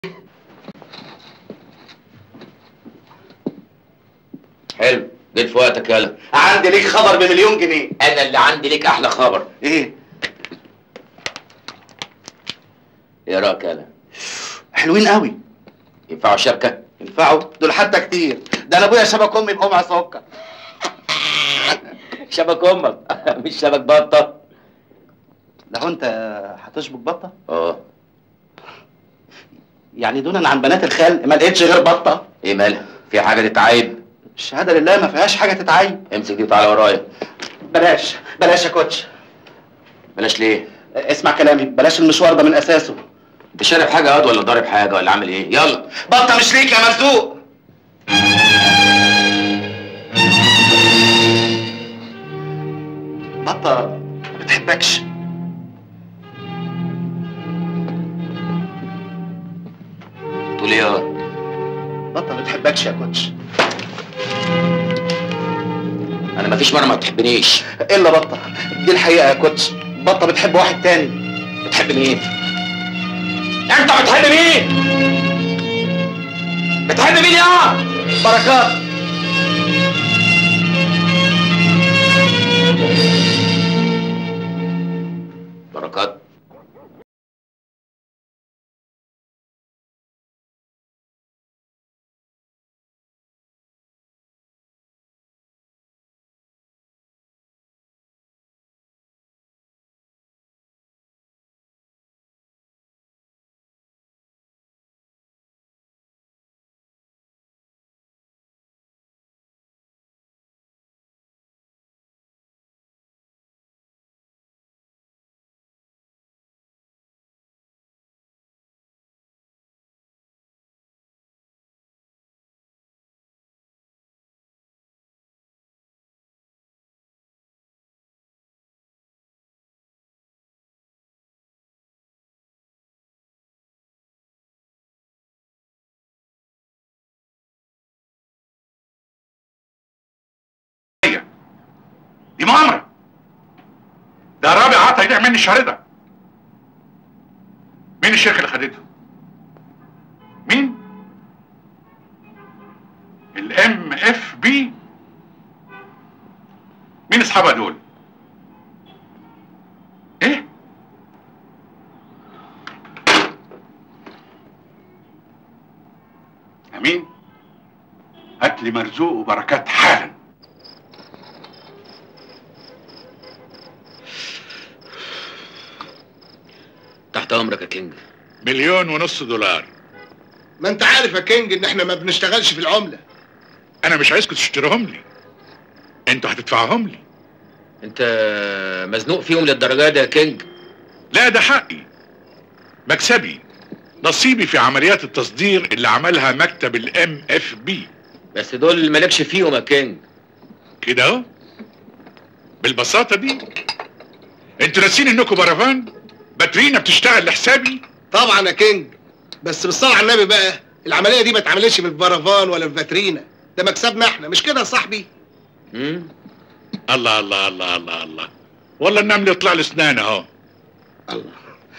حلو جيت في وقتك يلا عندي ليك خبر بمليون جنيه انا اللي عندي ليك احلى خبر ايه ايه رايك يلا حلوين قوي ينفعوا شبكه ينفعوا دول حتى كتير ده انا ابويا شبك امي بقمع سكر شبك امك مش شبك بطه لو انت هتشبك بطه اه يعني دونا عن بنات الخال ما لقيتش غير بطه ايه مالها في حاجه تتعيب الشهاده لله ما فيهاش حاجه تتعيب امسك دي وتعالى ورايا بلاش بلاش يا كوتش بلاش ليه اسمع كلامي بلاش المشوار ده من اساسه انت شارب حاجه ياض ولا ضارب حاجه ولا عامل ايه يلا بطه مش ليك يا مرزوق بطه ما بتحبكش تقول ايه ياض بطه ما بتحبكش يا كوتش انا مفيش مره ما بتحبنيش الا بطه دي الحقيقه يا كوتش بطه بتحب واحد تاني بتحب مين انت بتحب مين بتحب مين يا بركات بركات دي مؤامرة ده رابع عطا يبيع مني الشهر ده مين الشركة اللي خدته؟ مين؟ الام اف بي مين اصحابها دول؟ ايه؟ امين هات لي مرزوق وبركات حالا تحت امرك يا كينج مليون ونص دولار ما انت عارف يا كينج ان احنا ما بنشتغلش في العمله انا مش عايزكم تشتريهم لي انتوا هتدفعوهم لي انت مزنوق فيهم للدرجه دي يا كينج لا ده حقي مكسبي نصيبي في عمليات التصدير اللي عملها مكتب الام اف بي بس دول مالكش فيهم يا كينج كده اهو بالبساطه دي انتوا ناسين انكم برافان باترينا بتشتغل لحسابي طبعا يا كينج بس بالصلاه على النبي بقى العمليه دي ما اتعملتش بالبرافان ولا بفاترينا ده مكسبنا احنا مش كده يا صاحبي امم الله الله الله الله الله والله النمل يطلع له اسنان اهو الله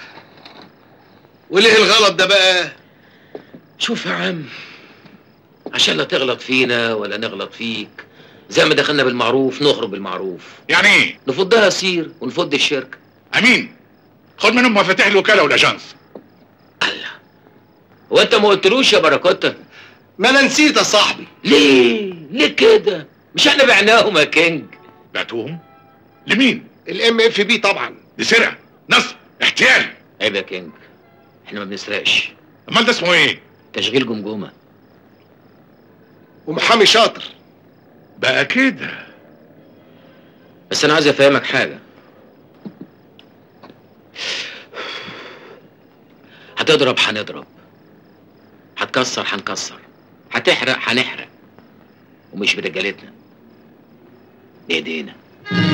وليه الغلط ده بقى شوف يا عم عشان لا تغلط فينا ولا نغلط فيك زي ما دخلنا بالمعروف نخرج بالمعروف يعني ايه نفضها سير ونفض الشركه امين خد منهم مفاتيح الوكاله والاجانس الله هو انت ما قلتلوش يا بركات ما انا نسيت يا صاحبي ليه ليه كده مش احنا بعناهم يا كينج بعتوهم لمين الام اف بي طبعا دي سرقه نصب احتيال عيب يا كينج احنا ما بنسرقش امال ده اسمه ايه تشغيل جمجمه ومحامي شاطر بقى كده بس انا عايز افهمك حاجه هتضرب هنضرب هتكسر هنكسر هتحرق هنحرق ومش برجالتنا بايدينا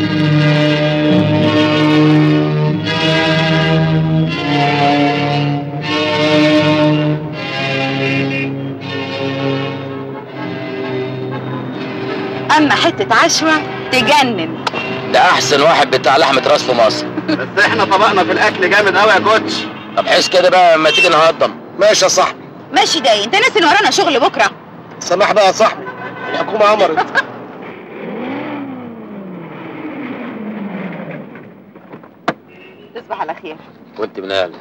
اما حته عشوه تجنن ده احسن واحد بتاع لحمه راس في مصر بس احنا طبقنا في الاكل جامد قوي يا كوتش طب حس كده بقى لما تيجي نهضم ماشي يا صاحبي ماشي داي انت ناسي ان ورانا شغل بكره سماح بقى يا صاحبي الحكومه امرت تصبح على خير وانت من اهل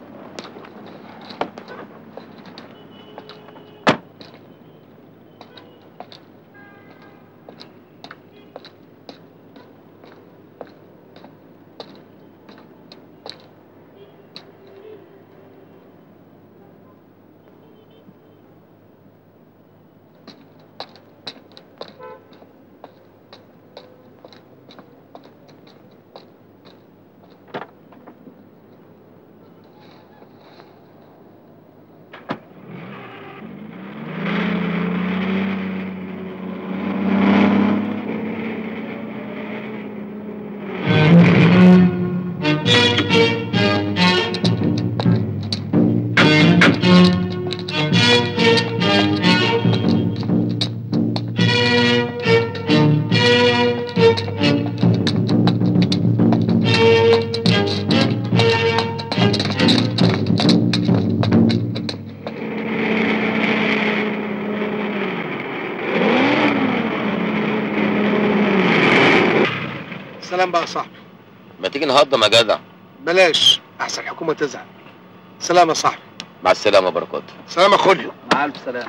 سلام بقى يا صاحبي ما تيجي نهضم يا جدع بلاش احسن الحكومه تزعل سلام يا صاحبي مع السلامه بركات سلام يا خوليو مع الف سلامه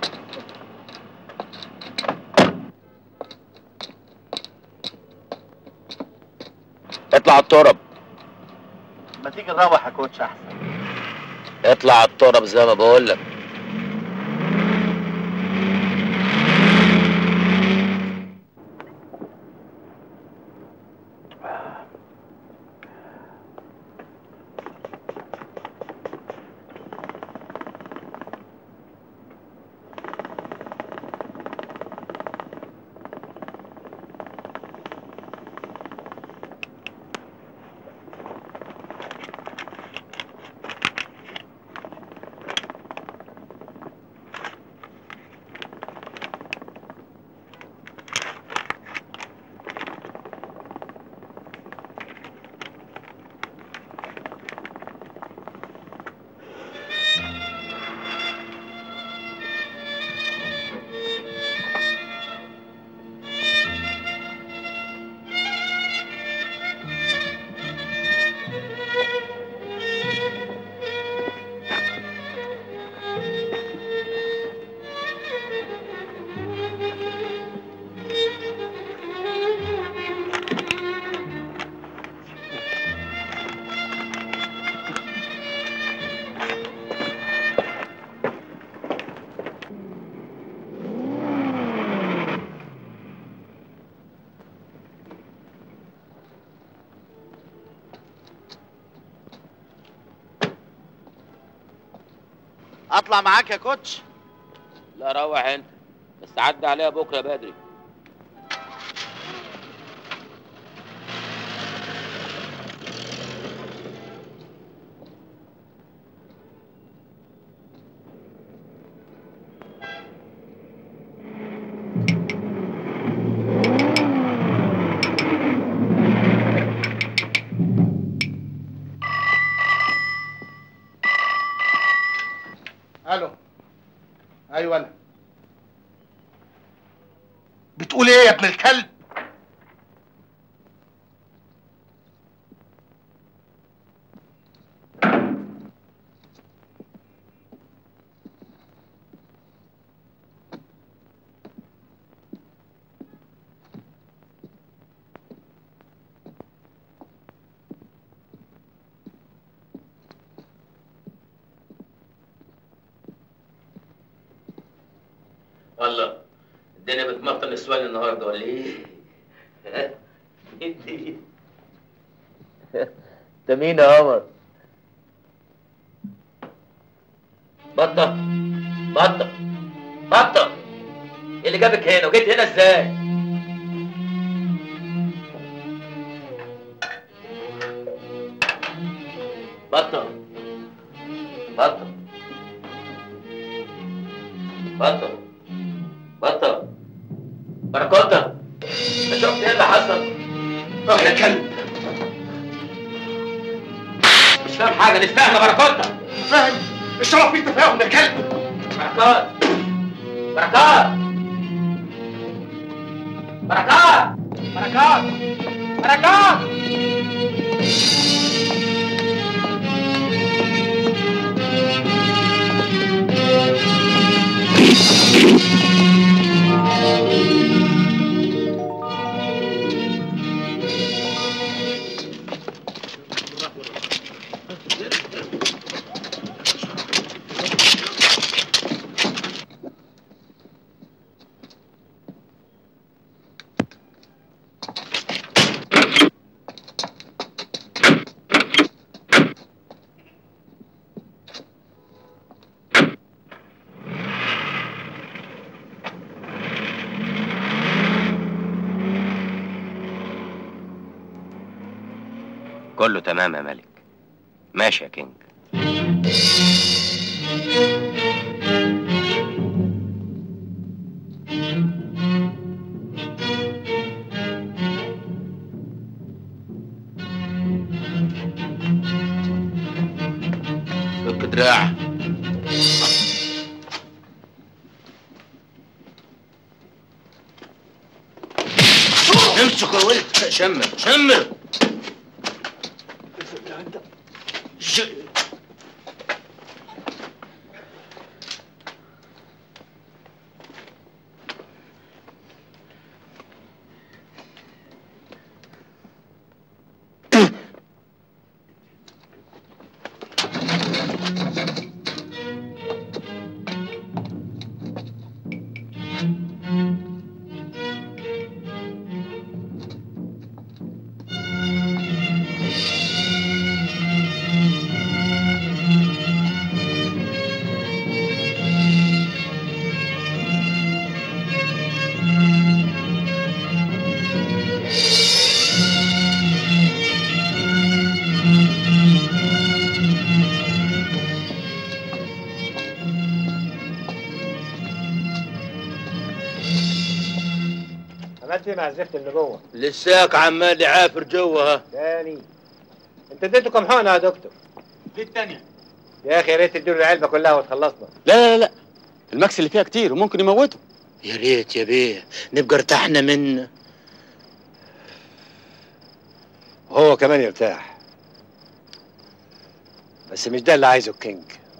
اطلع على الترب ما تيجي نروح يا كوتش احسن اطلع على الترب زي ما بقول لك اطلع معاك يا كوتش لا روح انت بس عدى عليها بكره بدري الو ايوه انا بتقول ايه يا ابن الكلب الله الدنيا بتمطر نسوان النهارده ولا ايه؟ ها؟ انت مين؟ انت مين يا قمر؟ بطة بطة بطة ايه اللي جابك هنا وجيت هنا ازاي؟ بطة بطة بطة بطة بركوتة انت شفت ايه اللي حصل؟ اه يا كلب مش فاهم حاجة نتفاهم يا بركوتة فاهم الشرف فيك تفاهم يا كلب بركات بركات بركات بركات بركات كله تمام يا ملك ماشي يا كينج فك دراع امسك يا ولد شمر شمر ش- عملت ايه مع الزفت اللي جوه؟ لساك عمال يعافر جوه تاني انت اديته كام حقنه يا دكتور؟ دي التانية يا اخي يا ريت تديله العلبه كلها وتخلصنا لا لا لا المكس اللي فيها كتير وممكن يموته يا ريت يا بيه نبقى ارتحنا منه وهو كمان يرتاح بس مش ده اللي عايزه الكينج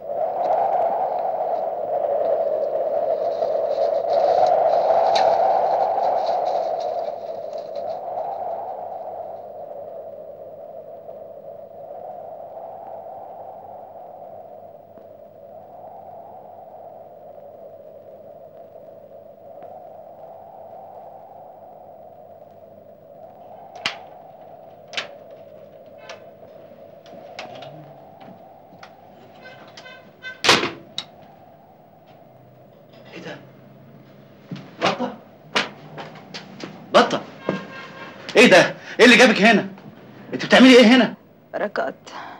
ايه ده؟ بطة؟ بطة ايه ده؟ ايه اللي جابك هنا؟ انت بتعملي ايه هنا؟ بركات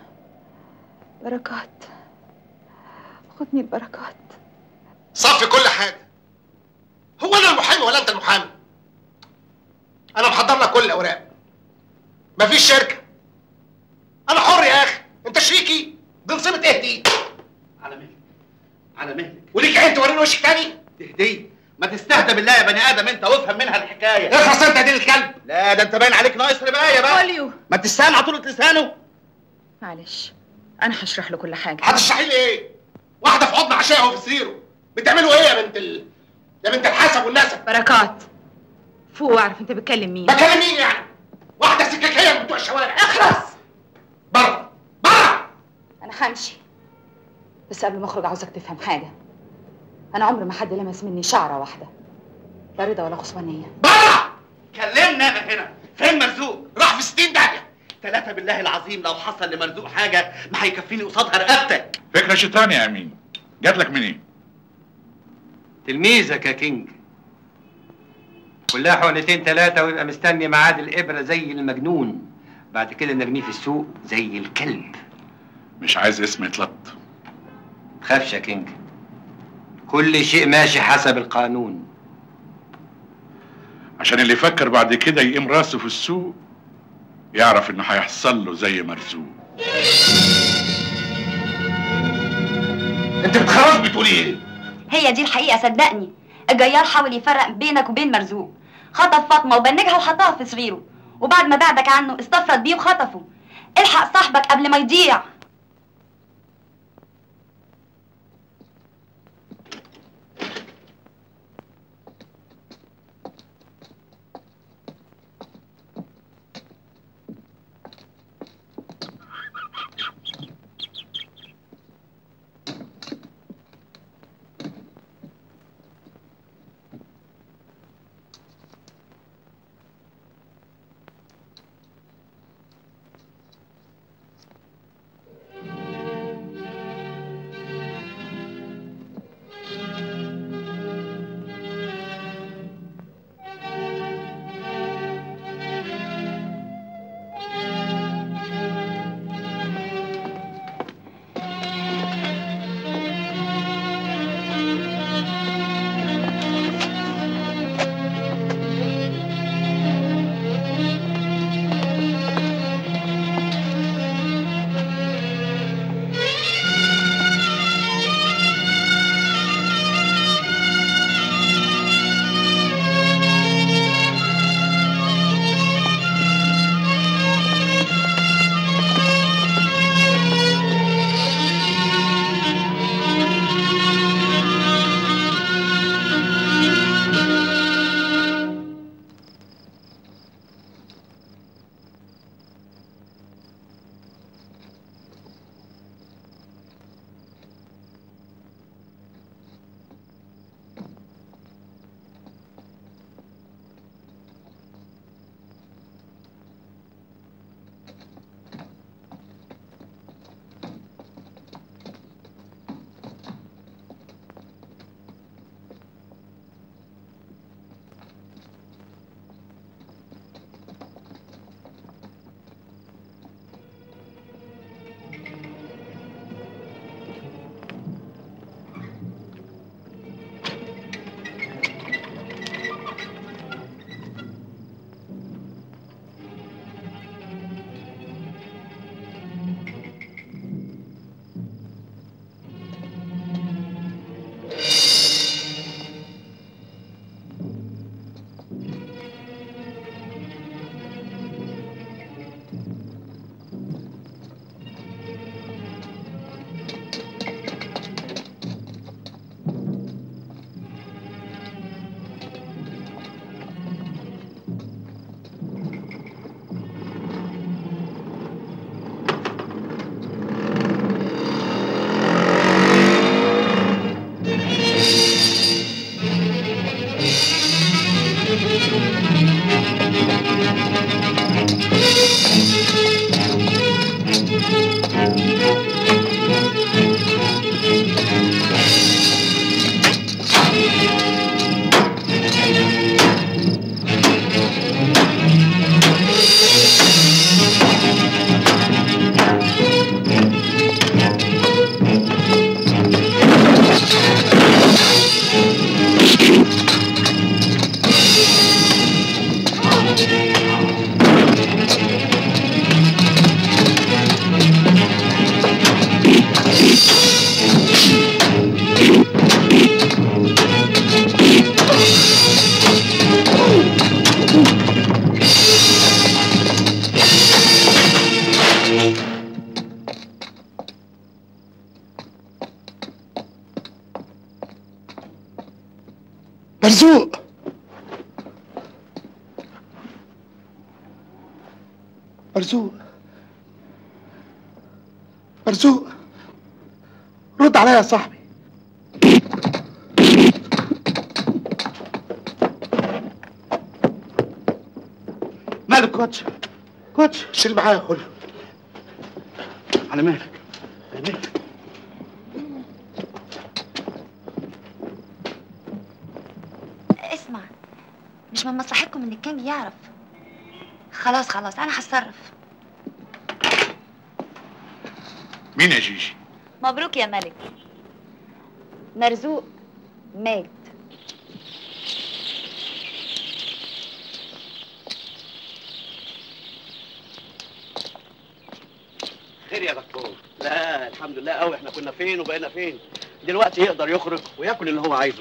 بركات خدني البركات صفي كل حاجه هو انا المحامي ولا انت المحامي انا محضر لك كل الاوراق مفيش شركه انا حر يا اخي انت شريكي دي نصيبه ايه دي على مهلك على مهلك وليك عين توريني وشك تاني تهدي ما تستهدى بالله يا بني ادم انت وافهم منها الحكايه اخرس انت يا دين الكلب لا ده انت باين عليك ناقص ربايه بقى اوليو ما تستاهل عطولة لسانه معلش انا هشرح له كل حاجه هتشرحي لي ايه واحده في حضن عشاها وفي سريره بتعملوا ايه يا بنت ال... يا بنت الحسب والنسب بركات فوق واعرف انت بتكلم مين بكلم مين يعني واحده سكاكيه من بتوع الشوارع اخرس بره بره انا همشي بس قبل ما اخرج عاوزك تفهم حاجه انا عمري ما حد لمس مني شعره واحده لا رضا ولا خصوانيه بره كلمنا انا هنا فين مرزوق راح في 60 داهيه ثلاثة بالله العظيم لو حصل لمرزوق حاجة ما هيكفيني قصادها رقبتك فكرة شيطانية يا أمين جات لك منين؟ تلميذك يا كينج كلها حقنتين ثلاثة ويبقى مستني ميعاد الإبرة زي المجنون بعد كده نرميه في السوق زي الكلب مش عايز اسم يتلط تخافش يا كينج كل شيء ماشي حسب القانون عشان اللي يفكر بعد كده يقيم راسه في السوق يعرف انه هيحصل له زي مرزوق انت بتخرج بتقولي ايه؟ هي دي الحقيقه صدقني الجيار حاول يفرق بينك وبين مرزوق خطف فاطمه وبنجها وحطها في صغيره وبعد ما بعدك عنه استفرد بيه وخطفه الحق صاحبك قبل ما يضيع مرزوق مرزوق مرزوق رد عليا يا صاحبي مالك كوتش كوتش شيل معايا كله على مالك على مالك اسمع مش من مصلحتكم ان الكينج يعرف خلاص خلاص انا هتصرف مين يا جيجي مبروك يا ملك مرزوق مات خير يا دكتور لا الحمد لله قوي احنا كنا فين وبقينا فين دلوقتي يقدر يخرج وياكل اللي هو عايزه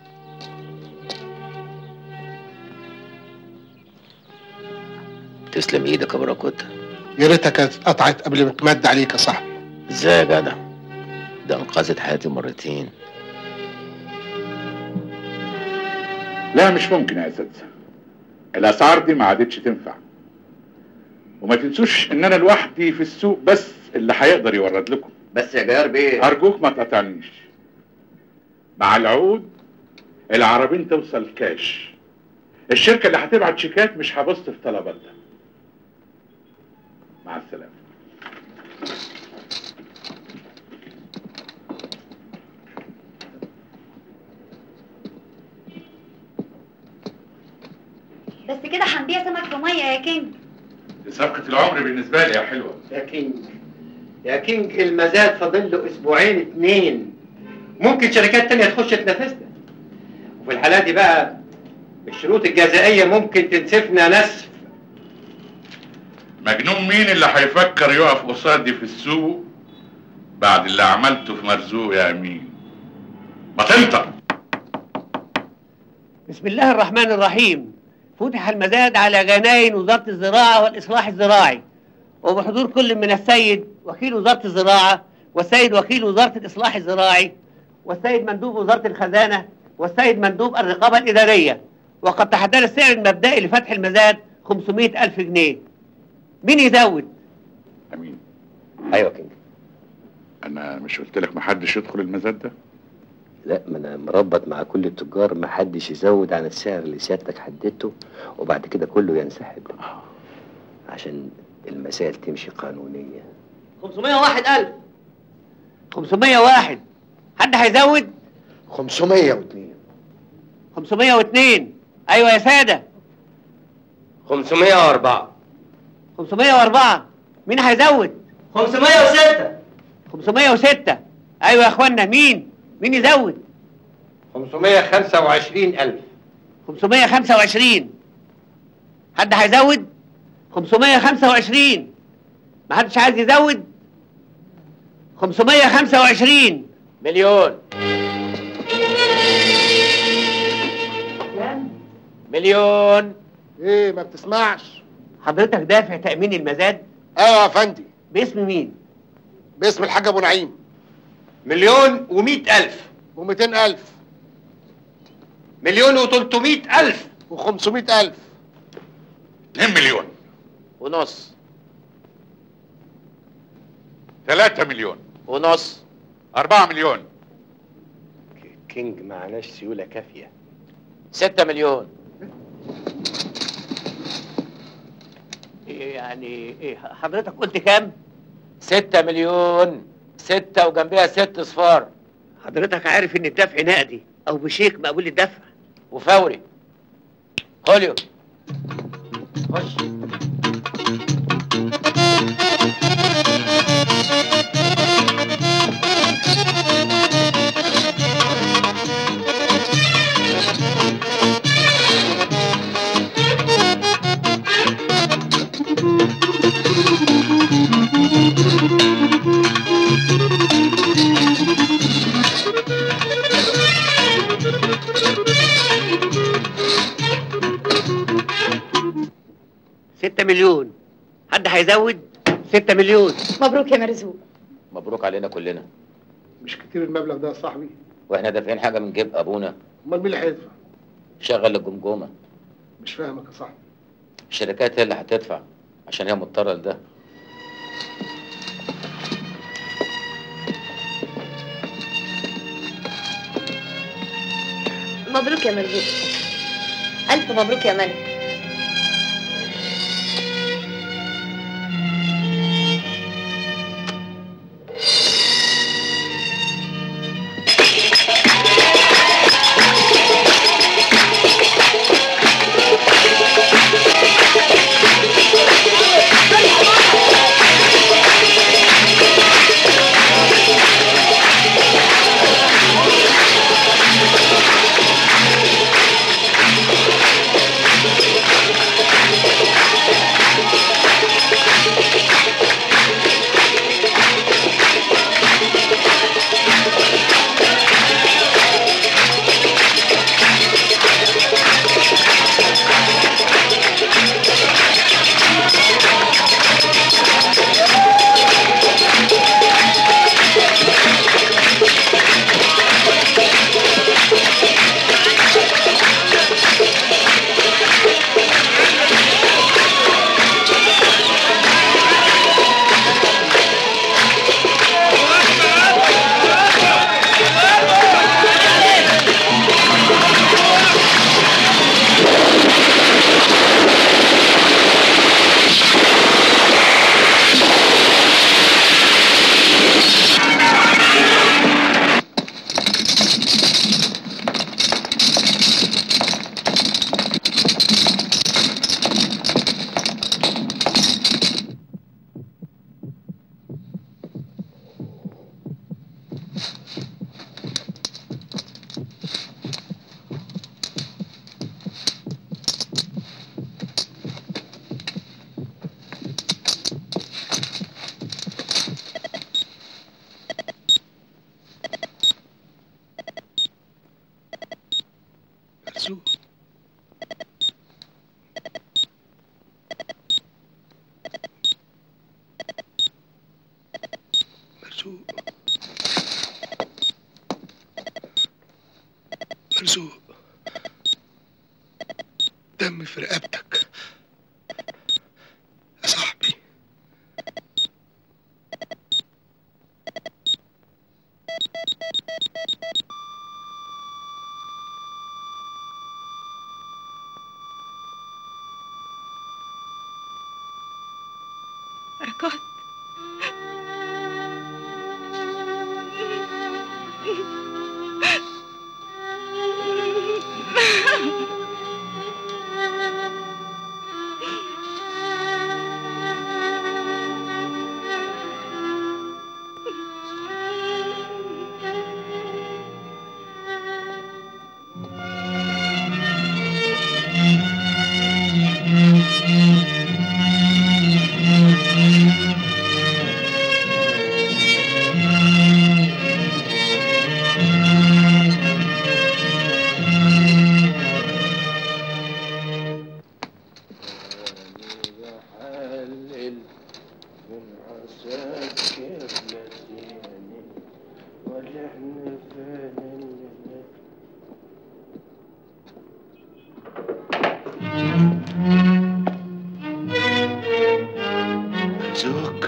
تسلم ايدك يا براكوتا يا ريتها كانت اتقطعت قبل ما تمد عليك يا صاحبي ازاي يا جدع ده انقذت حياتي مرتين لا مش ممكن يا اساتذه الاسعار دي ما عادتش تنفع وما تنسوش ان انا لوحدي في السوق بس اللي هيقدر يورد لكم بس يا جار بيه ارجوك ما تقطعنيش مع العقود العربين توصل كاش الشركه اللي هتبعت شيكات مش هبص في طلباتها مع السلامه بس كده هنبيع سمك في ميه يا كينج دي صفقه العمر بالنسبه لي يا حلوه يا كينج يا كينج المزاد فاضل له اسبوعين اتنين ممكن شركات تانية تخش تنافسنا وفي الحالات دي بقى الشروط الجزائية ممكن تنسفنا نسف مجنون مين اللي هيفكر يقف قصادي في السوق بعد اللي عملته في مرزوق يا امين ما تنطق بسم الله الرحمن الرحيم فتح المزاد على جناين وزارة الزراعة والإصلاح الزراعي وبحضور كل من السيد وكيل وزارة الزراعة والسيد وكيل وزارة الإصلاح الزراعي والسيد مندوب وزارة الخزانة والسيد مندوب الرقابة الإدارية وقد تحدد السعر المبدئي لفتح المزاد 500 ألف جنيه مين يزود؟ امين ايوه كينج انا مش قلت لك محدش يدخل المزاد ده لا ما انا مربط مع كل التجار ما حدش يزود عن السعر اللي سيادتك حددته وبعد كده كله ينسحب عشان المسائل تمشي قانونيه 501 ألف 501 حد هيزود؟ 502 502 أيوة يا سادة 504 504 مين هيزود؟ 506 506 أيوة يا إخوانا مين؟ مين يزود؟ 525 ألف 525 حد هيزود؟ 525 ما حدش عايز يزود؟ 525 مليون مليون ايه ما بتسمعش حضرتك دافع تأمين المزاد ايوه يا فندي باسم مين؟ باسم الحاج ابو نعيم مليون ومئة ألف و200 الف مليون وتلتمائة ألف و500 الف 2 مليون ونص 3 مليون ونص 4 مليون كينج معناش سيولة كافية ستة مليون إيه يعني ايه حضرتك قلت كام؟ ستة مليون ستة وجنبها ست صفار حضرتك عارف ان الدفع نقدي او بشيك مقبول الدفع وفوري خوليو خش ستة مليون حد هيزود ستة مليون مبروك يا مرزوق مبروك علينا كلنا مش كتير المبلغ ده يا صاحبي واحنا دافعين حاجة من جيب ابونا امال مين اللي هيدفع شغل الجمجمة مش فاهمك يا صاحبي الشركات هي اللي هتدفع عشان هي مضطرة لده مبروك يا مرزوق ألف مبروك يا ملك مرزوق مرزوق مرزوق دم في رقبتك يا صاحبي بركات مرزوق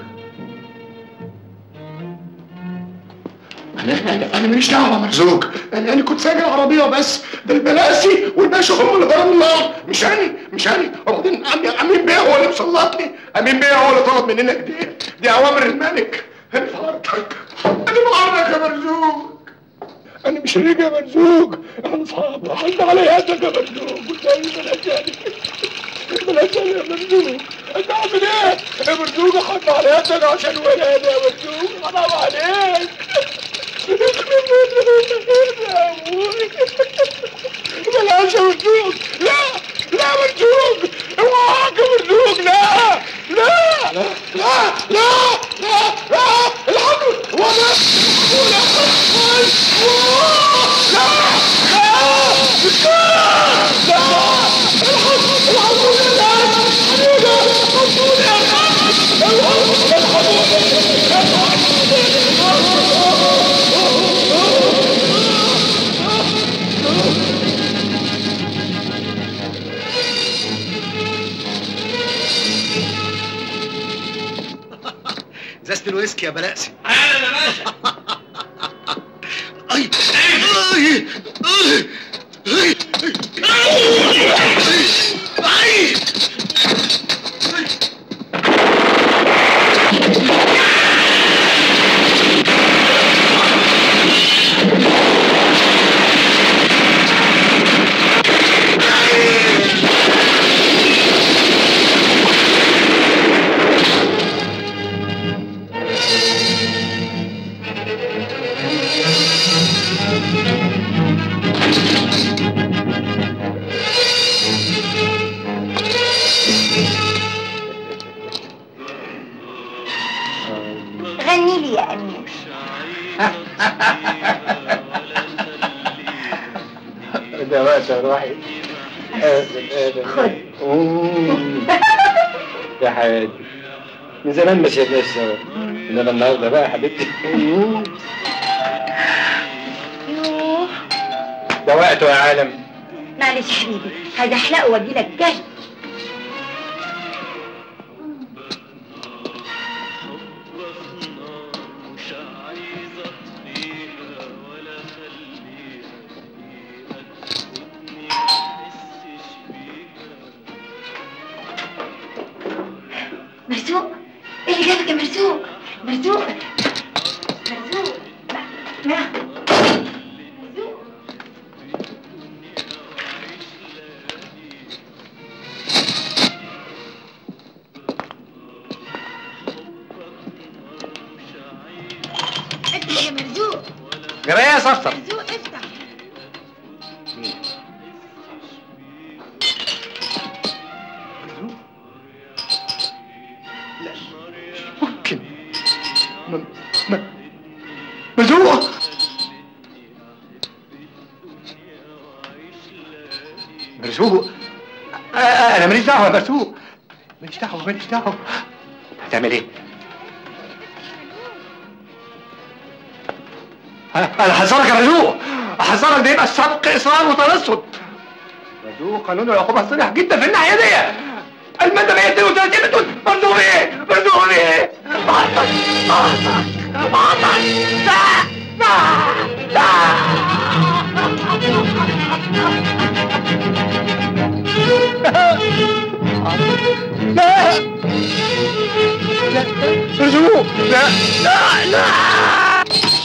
انا انا انا ماليش دعوه يا مرزوق انا انا كنت سايق العربيه بس ده البلاسي والباشا هم اللي ضربوا النار مش انا مش انا وبعدين عمي امين بيه هو اللي مسلطني امين بيه هو اللي طلب مننا كده دي اوامر الملك انا في عرضك انا في عرضك يا مرزوق انا مش رجع يا مرزوق انا اصحاب حد على يدك يا مرزوق والله بلاش يعني بلاش يعني يا مرزوق انت عامل ايه يا مرزوق حد على يدك عشان ولاد يا مرزوق حرام عليك بلاش يا مرزوق لا لا يا مرزوق اوعاك يا مرزوق لا لا لا لا لا لا لا الحمد هو ده هو ده ازازه الويسكي يا بلاسي اهلا يا باشا اي اي اي اي غني لي يا أمير ده باشا روحي خد يا حياتي من زمان ما سيبناش سوا انما النهارده بقى يا حبيبتي يوه ده وقته يا عالم معلش حبيبي هزحلقه واجي لك جاي مرزوق ايه اللي جابك يا مرزوق مرزوق مرزوق ما ما مرزوق صرصر مرزوق افتح ممكن م... م... مرزوق مرزوق آه، آه، انا ماليش دعوه يا مرزوق ماليش دعوه ماليش دعوه هتعمل ايه؟ انا أنا هحذرك يا مرزوق هحذرك ده يبقى سبق اصرار وترصد مرزوق قانون العقوبه صريح جدا في الناحيه دي الماده 132 بتقول مرزوق ايه؟ مرزوق ايه؟ بعطك بعطك بعطك لا لا لا لا مرزوق لا لا لا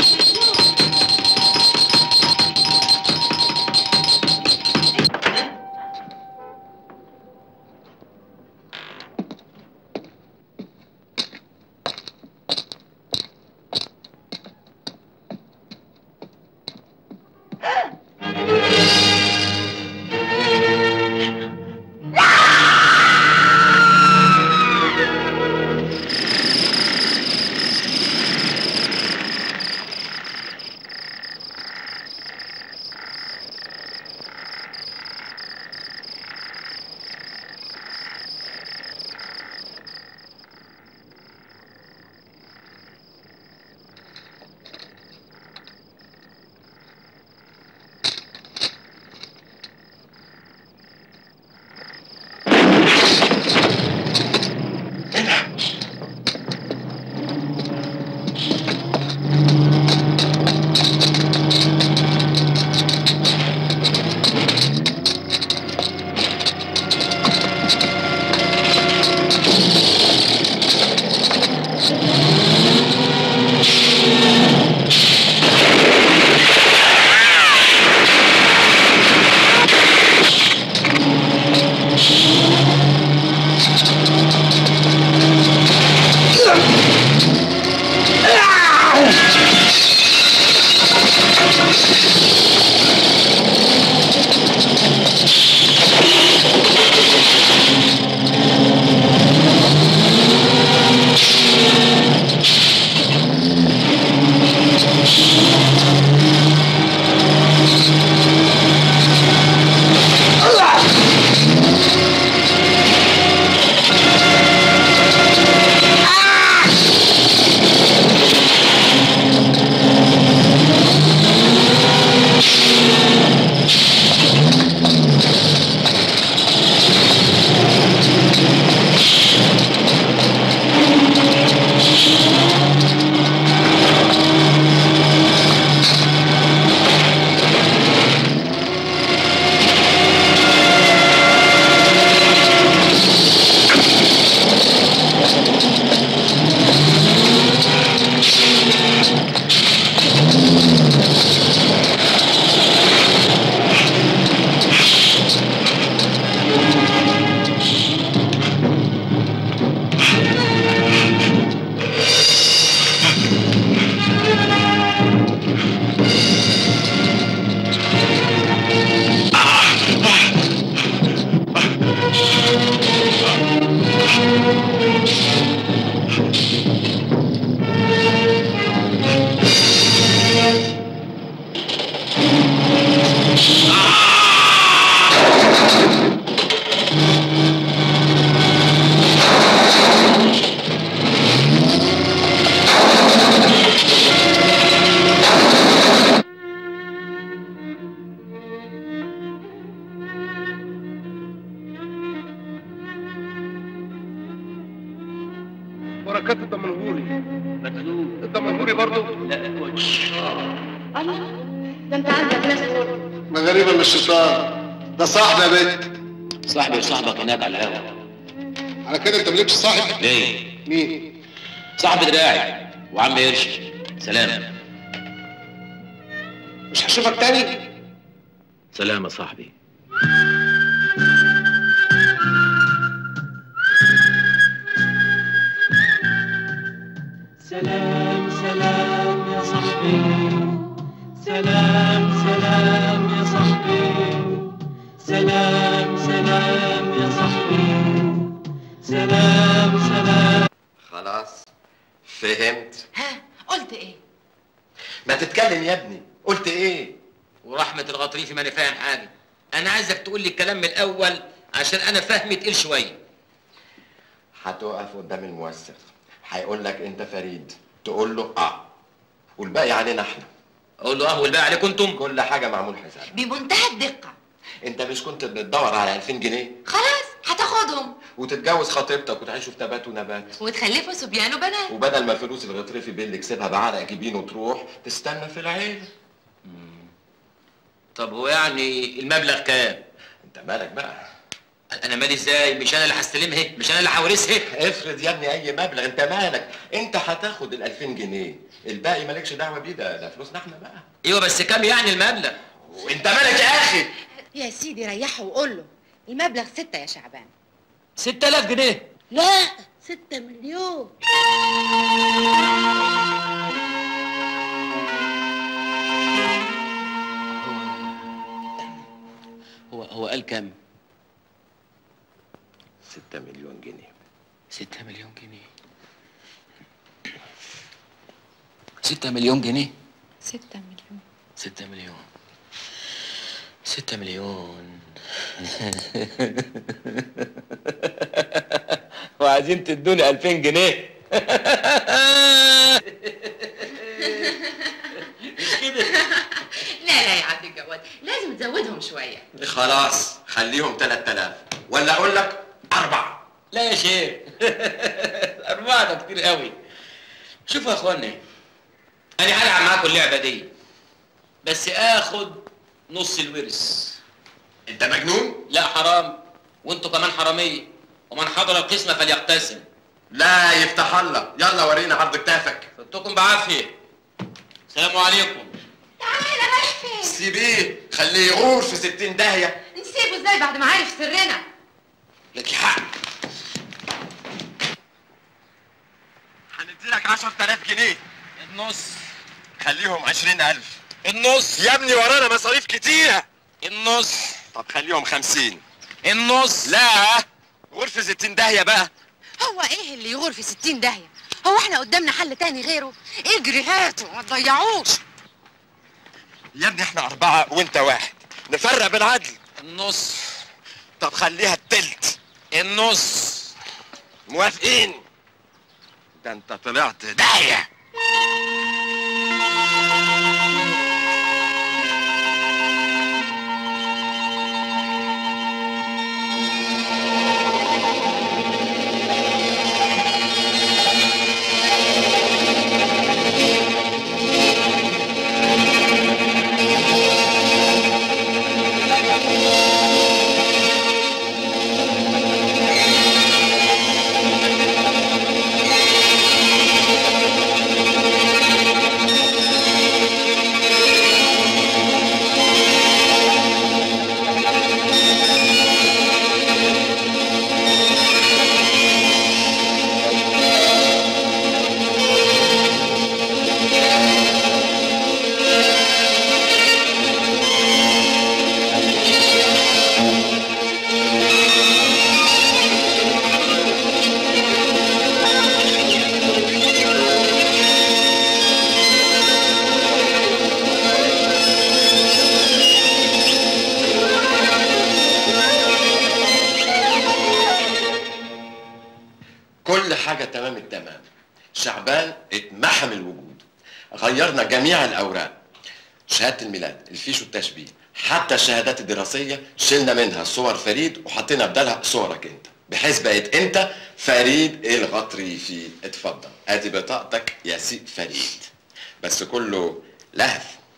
بركات الدمنهوري الدمنهوري برضه الله ده انت عندك ناس دول ما غريبة من الشيطان ده صاحبي يا بنت صاحبي وصاحبك هناك على القهوه على كده انت مالكش صاحب ليه؟ مين؟ صاحب دراعي وعم قرش سلام مش هشوفك تاني سلام يا صاحبي سلام سلام يا صاحبي سلام سلام يا صاحبي سلام سلام يا صاحبي سلام سلام خلاص فهمت ها قلت ايه ما تتكلم يا ابني قلت ايه ورحمة الغطريفي ماني فاهم حاجة أنا عايزك تقول لي الكلام من الأول عشان أنا فهمي تقيل شوية هتقف قدام الموثق هيقول لك انت فريد تقول له اه والباقي علينا احنا اقول له اه والباقي عليكم انتم كل حاجه معمول حساب بمنتهى الدقه انت مش كنت بتدور على 2000 جنيه خلاص هتاخدهم وتتجوز خطيبتك وتعيشوا في تبات ونبات وتخلفوا صبيان وبنات وبدل ما الفلوس الغطرفي بيه اللي كسبها بعرق جبينه تروح تستنى في العيله طب هو يعني المبلغ كام؟ انت مالك بقى؟ أنا مالي إزاي؟ مش أنا اللي هستلمها؟ مش أنا اللي هورثها؟ افرض يا ابني اي مبلغ انت مالك انت هتاخد ال 2000 جنيه الباقي مالكش دعوه بيه ده ده فلوسنا احنا بقى أيوه بس كام يعني المبلغ؟ وانت مالك يا اخي يا سيدي ريحه وقول له المبلغ ستة يا شعبان 6000 جنيه لا ستة مليون هو هو قال كام؟ 6 مليون جنيه 6 مليون جنيه 6 مليون جنيه ستة مليون 6 مليون 6 مليون وعايزين تدوني 2000 جنيه لا لا يا عبد الجواد لازم تزودهم شوية خلاص خليهم 3000 ولا اقول لك اربعه لا يا شيخ أربعة ده كتير قوي شوفوا يا اخواني أنا هلعب معاكم اللعبة دي بس آخد نص الورث أنت مجنون؟ لا حرام وأنتوا كمان حرامية ومن حضر القسمة فليقتسم لا يفتح الله يلا ورينا عرض كتافك فدتكم بعافية السلام عليكم تعالى رايح فين سيبيه خليه يغور في 60 داهيه نسيبه ازاي بعد ما عارف سرنا لك حق هنديلك 10000 جنيه النص خليهم 20000 النص يا ابني ورانا مصاريف كتيرة النص طب خليهم 50 النص لا غرفة 60 داهية بقى هو ايه اللي يغور في ستين داهية هو احنا قدامنا حل تاني غيره اجري هاته ما تضيعوش يا ابني احنا أربعة وأنت واحد نفرق بالعدل النص طب خليها التلت النص موافقين ده انت طلعت داهية كل حاجة تمام التمام شعبان اتمحم الوجود غيرنا جميع الأوراق شهادة الميلاد الفيش والتشبيه حتى الشهادات الدراسية شلنا منها صور فريد وحطينا بدالها صورك انت بحيث بقيت انت فريد الغطريفي اتفضل ادي بطاقتك يا سي فريد بس كله لهف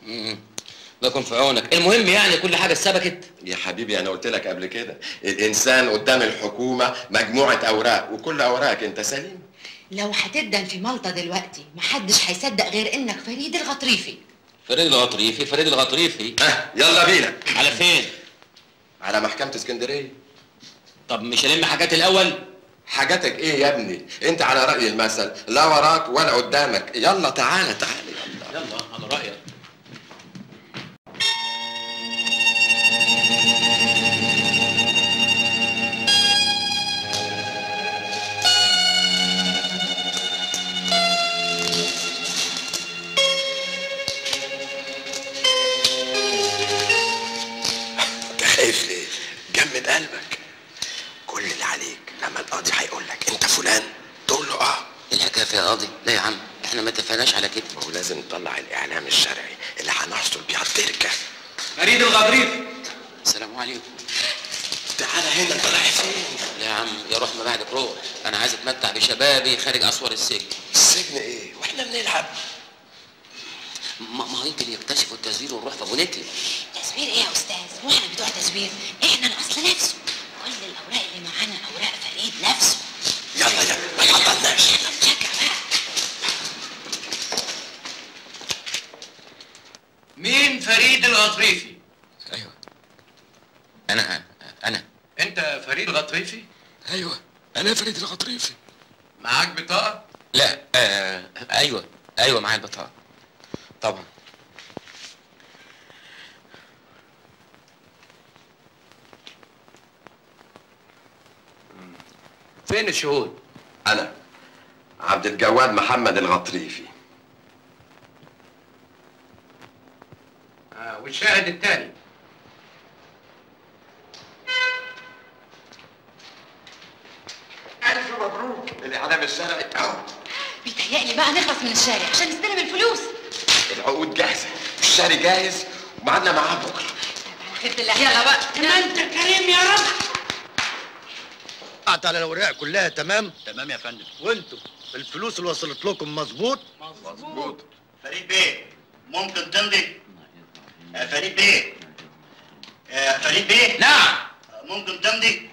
لكم في عونك المهم يعني كل حاجة اتثبتت يا حبيبي انا قلت لك قبل كده الانسان قدام الحكومة مجموعة اوراق وكل اوراقك انت سليم لو هتدن في مالطا دلوقتي محدش هيصدق غير انك فريد الغطريفي فريد الغطريفي فريد الغطريفي ها يلا بينا على فين؟ على محكمة اسكندرية طب مش هلم حاجات الأول؟ حاجاتك ايه يا ابني؟ انت على رأي المثل لا وراك ولا قدامك يلا تعالى تعالى يلا على رأيك لازم نطلع الاعلام الشرعي اللي هنحصل بيه على التركه فريد الغضريف السلام عليكم تعالى هنا انت رايح فين؟ لا يا عم يا روح ما بعدك روح انا عايز اتمتع بشبابي خارج اسوار السجن السجن ايه؟ واحنا بنلعب ما ما هو يمكن يكتشفوا التزوير ونروح في ابو نكلي تزوير ايه يا استاذ هو احنا بتوع تزوير احنا الاصل نفسه كل الاوراق اللي معانا اوراق فريد نفسه يلا يلا ما تعطلناش مين فريد الغطريفي انا انا انت فريد الغطريفي ايوه انا فريد الغطريفي معاك بطاقه لا آه ايوه ايوه معايا البطاقه طبعا فين الشهود انا عبد الجواد محمد الغطريفي آه والشاهد الثاني الف مبروك الاعلام الشرعي اهو بيتهيألي بقى نخلص من الشارع عشان نستلم الفلوس العقود جاهزه والشاري جاهز ومعادنا معاه بكره خدت الله يلا بقى ما انت كريم يا رب قعدت على الاوراق كلها تمام تمام يا فندم وانتوا الفلوس اللي وصلت لكم مظبوط مظبوط فريد بيه ممكن تمضي آه، فريد بيه آه، فريد بيه نعم ممكن تمضي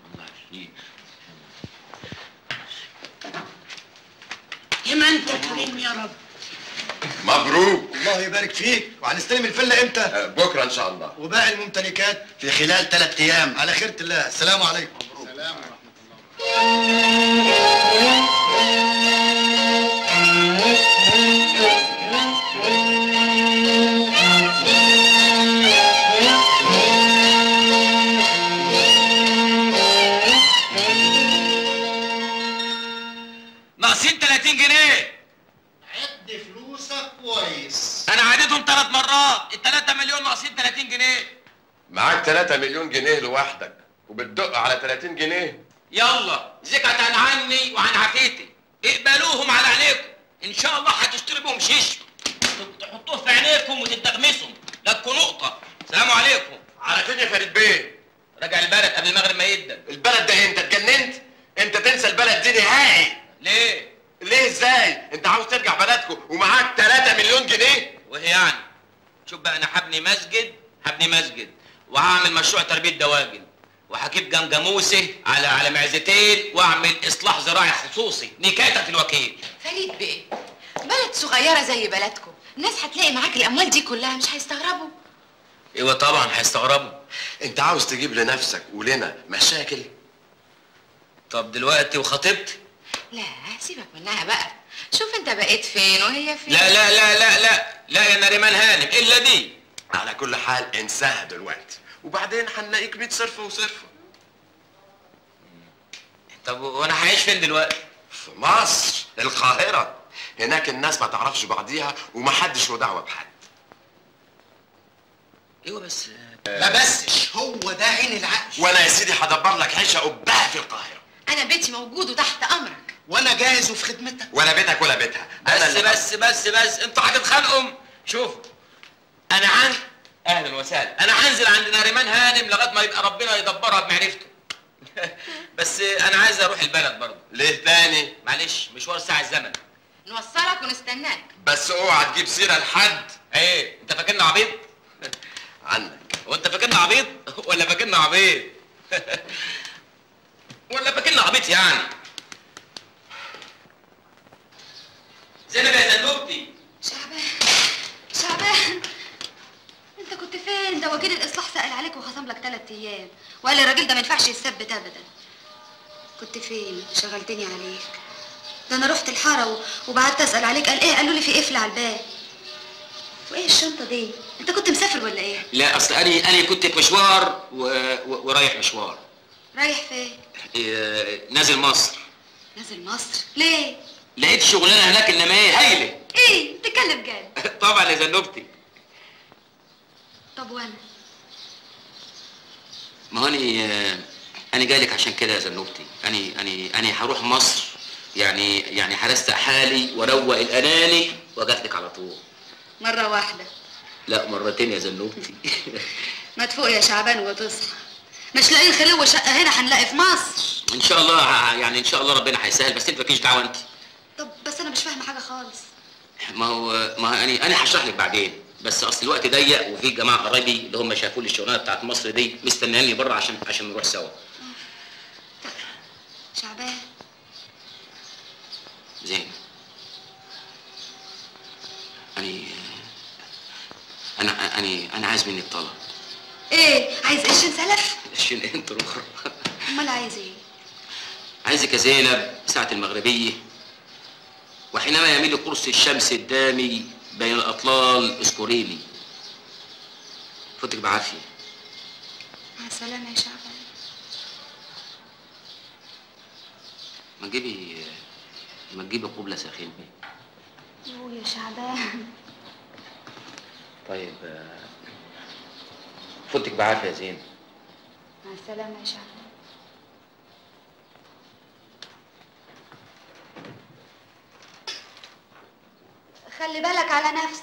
ما انت كريم يا رب مبروك الله يبارك فيك وهنستلم الفيلا امتى آه، بكره ان شاء الله وباقي الممتلكات في خلال ثلاث ايام على خيرة الله السلام عليكم السلام ناقصين 30 جنيه عد فلوسك كويس انا عديتهم ثلاث مرات ال 3 مليون ناقصين 30 جنيه معاك 3 مليون جنيه لوحدك وبتدق على 30 جنيه يلا زكاة عني وعن عافيتي اقبلوهم على عينيكم ان شاء الله هتشتري بهم شيش تحطوه في عينيكم وتتغمسهم لا تكون نقطة سلام عليكم على فين يا فريد بيه راجع البلد قبل المغرب ما يبدا البلد ده إيه؟ انت اتجننت انت تنسى البلد دي نهائي ليه ليه ازاي انت عاوز ترجع بلدكم ومعاك 3 مليون جنيه وهي يعني شوف بقى انا هبني مسجد هبني مسجد وهعمل مشروع تربيه دواجن وهجيب جمجموسه على على معزتين واعمل اصلاح زراعي خصوصي نكايه الوكيل فريد بيه بلد صغيرة زي بلدكم الناس هتلاقي معاك الأموال دي كلها مش هيستغربوا ايوه طبعا هيستغربوا انت عاوز تجيب لنفسك ولنا مشاكل طب دلوقتي وخطيبتي لا سيبك منها بقى شوف انت بقيت فين وهي فين لا لا لا لا لا لا يا نريمان هانم الا دي على كل حال انساها دلوقتي وبعدين هنلاقيك 100 صرفه وصرفه طب وانا هعيش فين دلوقتي في مصر القاهره هناك الناس ما تعرفش بعضيها ومحدش له دعوه بحد ايوه بس ما بسش هو ده عين العقل وانا يا سيدي هدبر لك عيشه قبها في القاهره أنا بيتي موجود وتحت أمرك وانا جاهز وفي خدمتك ولا بيتك ولا بيتها بس اللي بس بس بس انتوا هتتخانقوا شوف انا عن اهلا وسهلا انا هنزل عند ناريمان هانم لغايه ما يبقى ربنا يدبرها بمعرفته بس انا عايز اروح البلد برضه ليه تاني معلش مشوار ساعه الزمن نوصلك ونستناك بس اوعى تجيب سيره لحد ايه انت فاكرنا عبيط عنك وانت فاكرنا عبيط ولا فاكرنا عبيط ولا فاكرنا عبيط يعني زينب يا زنوبتي شعبان شعبان انت كنت فين ده وكيل الاصلاح سأل عليك وخصم لك ثلاث ايام وقال الراجل ده ما ينفعش يثبت ابدا كنت فين شغلتني عليك ده انا رحت الحاره و- وبعدت اسال عليك قال ايه قالوا لي في قفل على الباب وايه الشنطه دي انت كنت مسافر ولا ايه لا اصل انا انا كنت في مشوار و... و... ورايح مشوار رايح فين إيه... نازل مصر نازل مصر ليه لقيت شغلانه هناك انما ايه هايله ايه تتكلم جد طبعا يا زنوبتي طب وانا ما هو انا انا جاي لك عشان كده يا زنوبتي انا انا انا هروح مصر يعني يعني هرستق حالي واروق الاناني واجهدك على طول مرة واحدة لا مرتين يا زنوبتي ما تفوق يا شعبان وتصحى مش لاقيين خلوة شقة هنا هنلاقي في مصر ان شاء الله ه- يعني ان شاء الله ربنا هيسهل بس انت مالكيش دعوه انت طب بس أنا مش فاهمة حاجة خالص ما هو ما هو انا انا هشرح لك بعدين بس اصل الوقت ضيق وفي جماعه قرايبي اللي هم شافوا لي الشغلانه بتاعت مصر دي مستنياني بره عشان عشان نروح سوا شعبان زين أنا أنا أنا أنا عايز منك طلب إيه عايز قرشين سلف؟ عشان أنت روح أمال عايز إيه؟ عايزك يا زينب ساعة المغربية وحينما يميل قرص الشمس الدامي بين الأطلال اذكري لي فوتك بعافية مع السلامة يا شعبان ما تجيبي ما تجيبي قبلة ساخنة يو يا شعبان طيب آه، فوتك بعافية يا زين مع السلامة يا شعبان خلي بالك على نفسك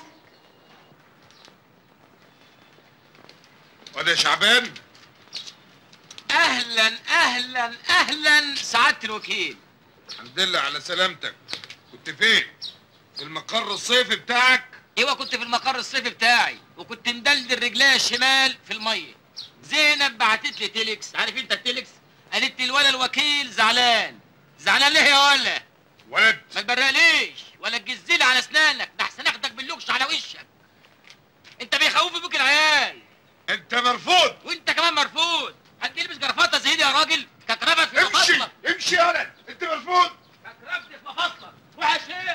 وده شعبان اهلا اهلا اهلا سعاده الوكيل الحمد لله على سلامتك كنت فين في المقر الصيفي بتاعك ايوه كنت في المقر الصيفي بتاعي وكنت مدلدل رجليا الشمال في الميه زينب بعتت لي تيلكس عارف انت التيلكس قالت لي الولا الوكيل زعلان زعلان ليه يا ولا ولد ما تبرقليش ولا تجزلي على اسنانك ده احسن اخدك باللوكش على وشك انت بيخوفوا بيك العيال انت مرفوض وانت كمان مرفوض هتلبس جرافطه زي دي يا راجل ككرفت في امشي مفاصلك امشي يا ولد انت مرفوض ككرفت في مفاصلك روح يا شيخ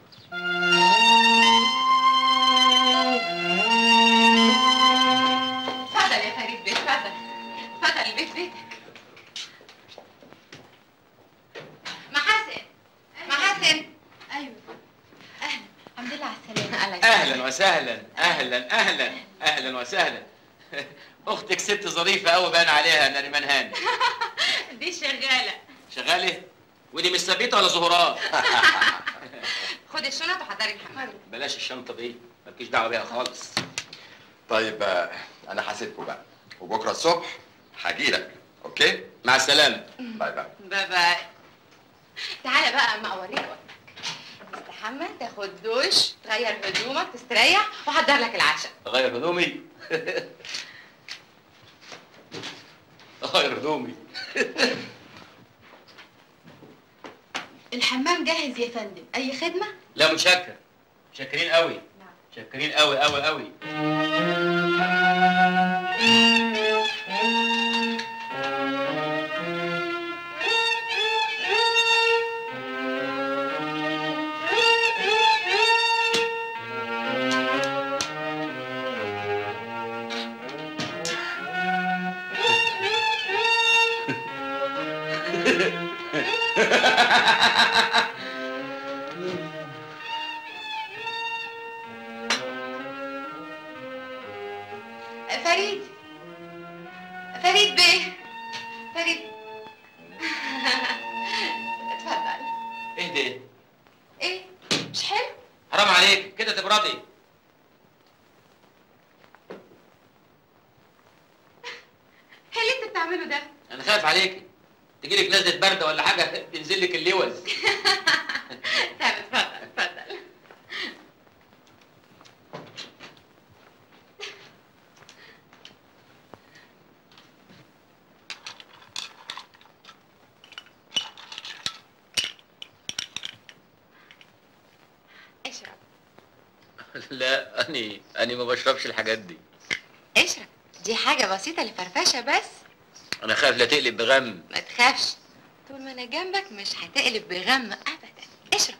اتفضل يا فريد بيه اتفضل اتفضل البيت بيتك محاسن محاسن ايوه اهلا الحمد لله على السلامه الله يسلمك. اهلا وسهلا اهلا اهلا اهلا وسهلا اختك ست ظريفه قوي باين عليها نريمان هاني دي شغاله شغاله ودي مش ثابته ولا زهرات خد الشنط وحضري الحمام بلاش الشنطه دي مالكيش دعوه بيها خالص طيب آه، انا هسيبكم بقى وبكره الصبح هجيلك اوكي مع السلامه باي باي باي باي تعالى بقى اما اوريك وقتك تستحمى تاخد دوش تغير هدومك تستريح واحضر لك العشاء اغير هدومي اغير هدومي الحمام جاهز يا فندم اي خدمه لا متشكر متشكرين قوي متشكرين قوي قوي قوي فريد فريد بيه فريد اتفضل اهدي ايه مش حلو حرام عليك كده تبردي ايه اللي انت بتعمله ده انا خايف عليك تجيلك نزله برد ولا حاجه تنزل لك اللوز طب اتفضل اتفضل اشرب لا اني اني ما بشربش الحاجات دي اشرب دي حاجة بسيطة لفرفشة بس انا خايف لا تقلب بغم ما تخافش طول ما انا جنبك مش هتقلب بغم ابدا اشرب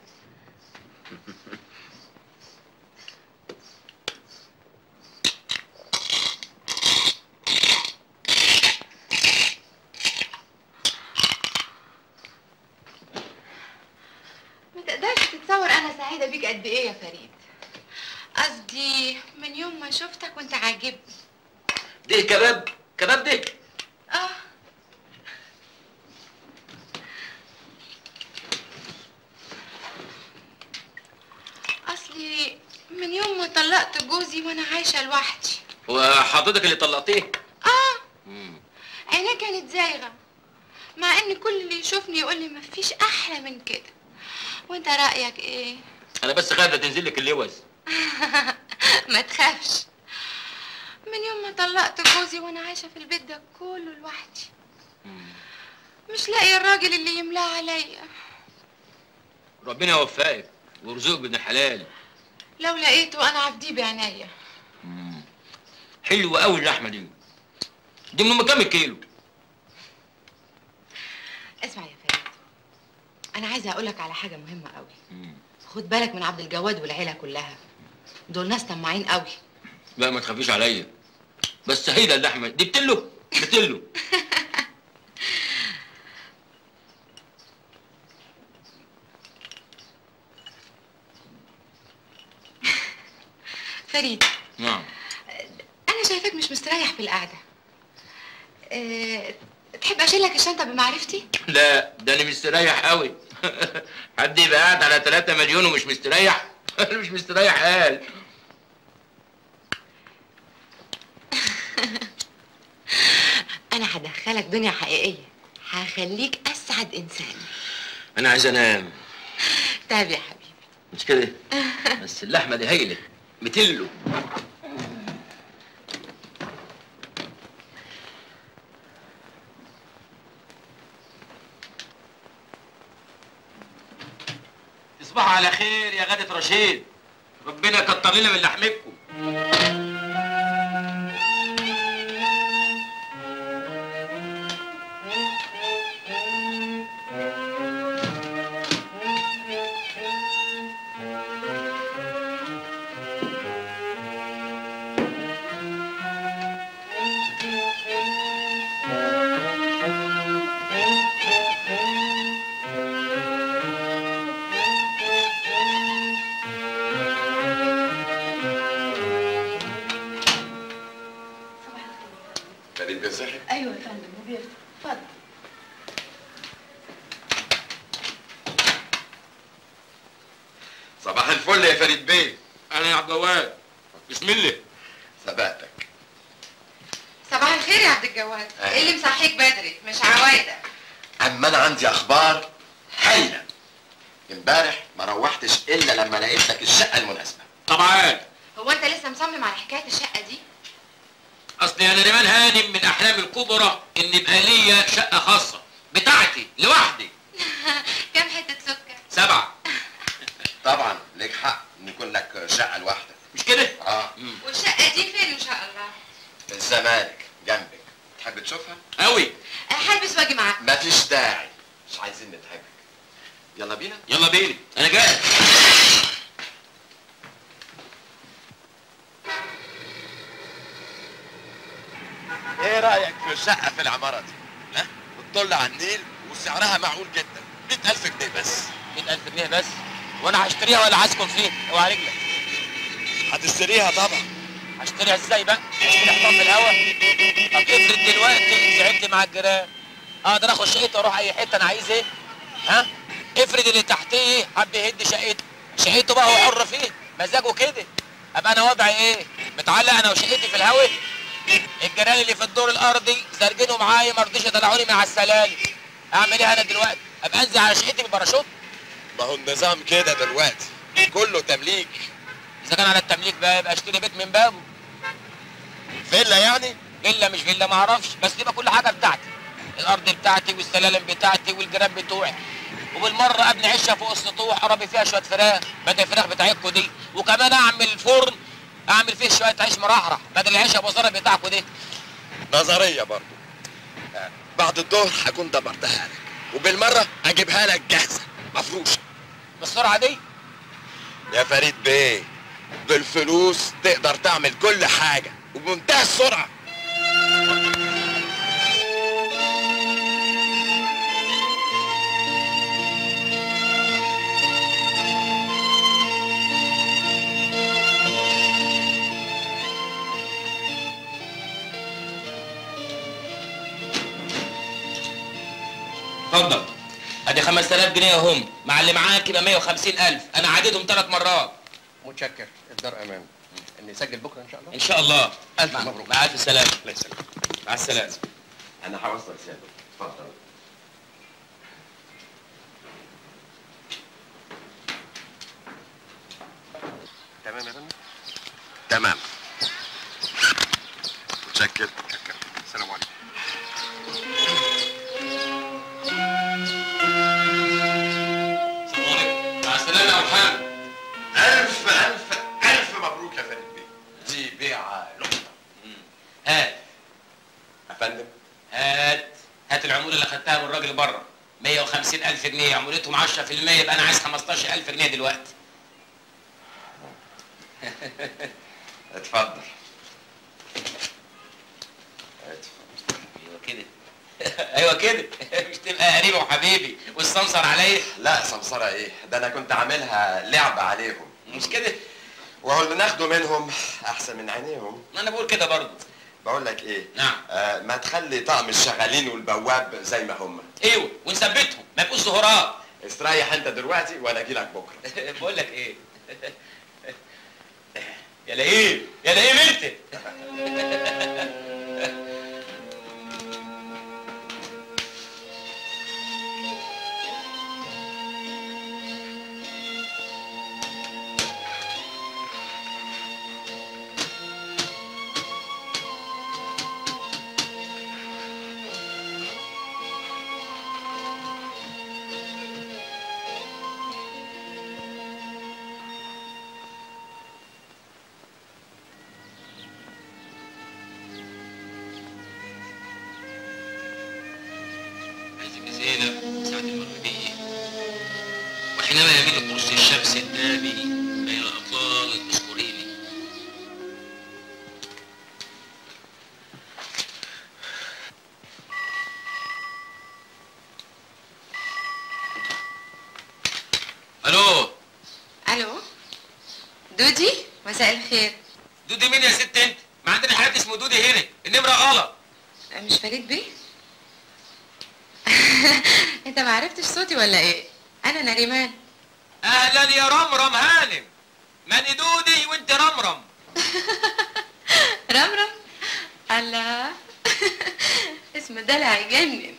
ما تقدرش تتصور انا سعيدة بيك قد ايه يا فريد قصدي من يوم ما شفتك وانت عاجبني ده كباب كباب ده اه اصلي اصلي من يوم ما طلقت جوزي وانا عايشه لوحدي وحضرتك اللي طلقتيه اه عينيه كانت زايغه مع ان كل اللي يشوفني يقول لي مفيش احلى من كده وانت رايك ايه انا بس خايفه تنزل لك اللوز ما تخافش من يوم ما طلقت جوزي وانا عايشه في البيت ده كله لوحدي مش لاقي الراجل اللي يملاه عليا ربنا يوفقك ويرزقك بابن الحلال لو لقيته انا عبديه بعينيا حلوه قوي اللحمه دي دي من كام كيلو اسمع يا فريد انا عايزه اقول لك على حاجه مهمه قوي خد بالك من عبد الجواد والعيله كلها دول ناس طماعين قوي لا ما تخافيش عليا بس هيدا اللحمه دي بتلو بتلو فريد نعم انا شايفاك مش مستريح في القعده أه تحب اشيل لك الشنطه بمعرفتي لا ده انا مستريح قوي حد يبقى قاعد على 3 مليون ومش مستريح انا مش مستريح قال انا هدخلك دنيا حقيقيه هخليك اسعد انسان انا عايز انام طيب يا حبيبي مش كده بس اللحمه دي هايله بتلو تصبحوا على خير يا غادة رشيد ربنا يكتر لنا من لحمكم فريد بيزاحم ايوه يا فندم وبيفتح اتفضل صباح الفل يا فريد بيه انا يا عبد الجواد بسم الله سبقتك صباح الخير يا عبد الجواد أهلا. ايه اللي مصحيك بدري مش عوايدك اما انا عندي اخبار هايله امبارح ما روحتش الا لما لقيت لك الشقه المناسبه طبعا هو انت لسه مصمم على حكايه الشقه دي اصل انا ريمان هانم من احلامي الكبرى ان يبقى ليا شقه خاصه بتاعتي لوحدي كام حته سكر سبعه طبعا ليك حق ان يكون لك شقه لوحدك مش كده اه والشقه دي فين ان شاء الله في الزمالك جنبك تحب تشوفها قوي هلبس واجي معاك مفيش داعي مش عايزين نتحرك يلا بينا يلا بينا انا جاهز ايه رايك في شقه في العماره دي ها بتطل على النيل وسعرها معقول جدا 100000 جنيه بس 100000 جنيه بس وانا هشتريها ولا عايزكم فين اوعى رجلك هتشتريها طبعا هشتريها ازاي بقى هشتري حطام في الهوا طب افرض دلوقتي زعلت مع الجيران اقدر اخد شقتي واروح اي حته انا عايز ايه ها افرض اللي تحتيه حب يهد شقته شقته بقى هو حر فيه مزاجه كده ابقى انا وضعي ايه متعلق انا وشقتي في الهوا الجيران اللي في الدور الارضي سارجينه معايا ما رضيش يطلعوني من على السلالم اعمل ايه انا دلوقتي ابقى انزل على شقتي بالباراشوت ما هو النظام كده دلوقتي كله تمليك اذا كان على التمليك بقى يبقى اشتري بيت من بابه فيلا يعني فيلا مش فيلا ما اعرفش بس يبقى كل حاجه بتاعتي الارض بتاعتي والسلالم بتاعتي والجيران بتوعي وبالمره ابني عشه فوق السطوح اربي فيها شويه فراخ بدل الفراخ بتاعتكم دي وكمان اعمل فرن اعمل فيه شويه عيش مرحرح بدل العيش ابو زرع بتاعكم دي نظريه برضو بعد الظهر هكون دبرتها لك وبالمره اجيبها لك جاهزه مفروشه بالسرعه دي يا فريد بيه بالفلوس تقدر تعمل كل حاجه وبمنتهى السرعه اتفضل ادي 5000 جنيه اهم مع اللي معاك يبقى 150000 انا عديتهم ثلاث مرات متشكر الدار امان نسجل بكره ان شاء الله ان شاء الله الف مع- مبروك مع الف سلامه الله يسلمك مع السلامه انا هوصل سيادة اتفضل تمام يا فندم تمام متشكر السلام عليكم مع السلامه يا محمد الف الف الف مبروك يا فريد بيه دي بيعه لقطه هات يا فندم هات هات العموله اللي خدتها من الراجل بره 150 الف جنيه عمولتهم 10% يبقى انا عايز 15 الف جنيه دلوقتي اتفضل ايوه كده ايوه كده مش تبقى قريب وحبيبي والسمسر عليا لا سمسرة ايه ده انا كنت عاملها لعبة عليهم مش كده وهو اللي ناخده منهم احسن من عينيهم ما انا بقول كده برضه بقول لك ايه نعم آه ما تخلي طقم الشغالين والبواب زي ما هم ايوه ونثبتهم ما يبقوش ظهورات استريح انت دلوقتي وانا اجي لك بكره بقول لك ايه يا لئيم يا لئيم انت عايزك زينب ساعة المغربية وحينما يميل قرص الشمس الدامي بين الأطلال اذكريني الو الو دودي مساء الخير دودي مين يا ست انت؟ ما عندنا حد اسمه دودي هنا النمرة غلط مش فريد بيه انت ما عرفتش صوتي ولا ايه انا نريمان اهلا يا رمرم هانم ماني دودي وانت رمرم رمرم الله اسم دلع يجنن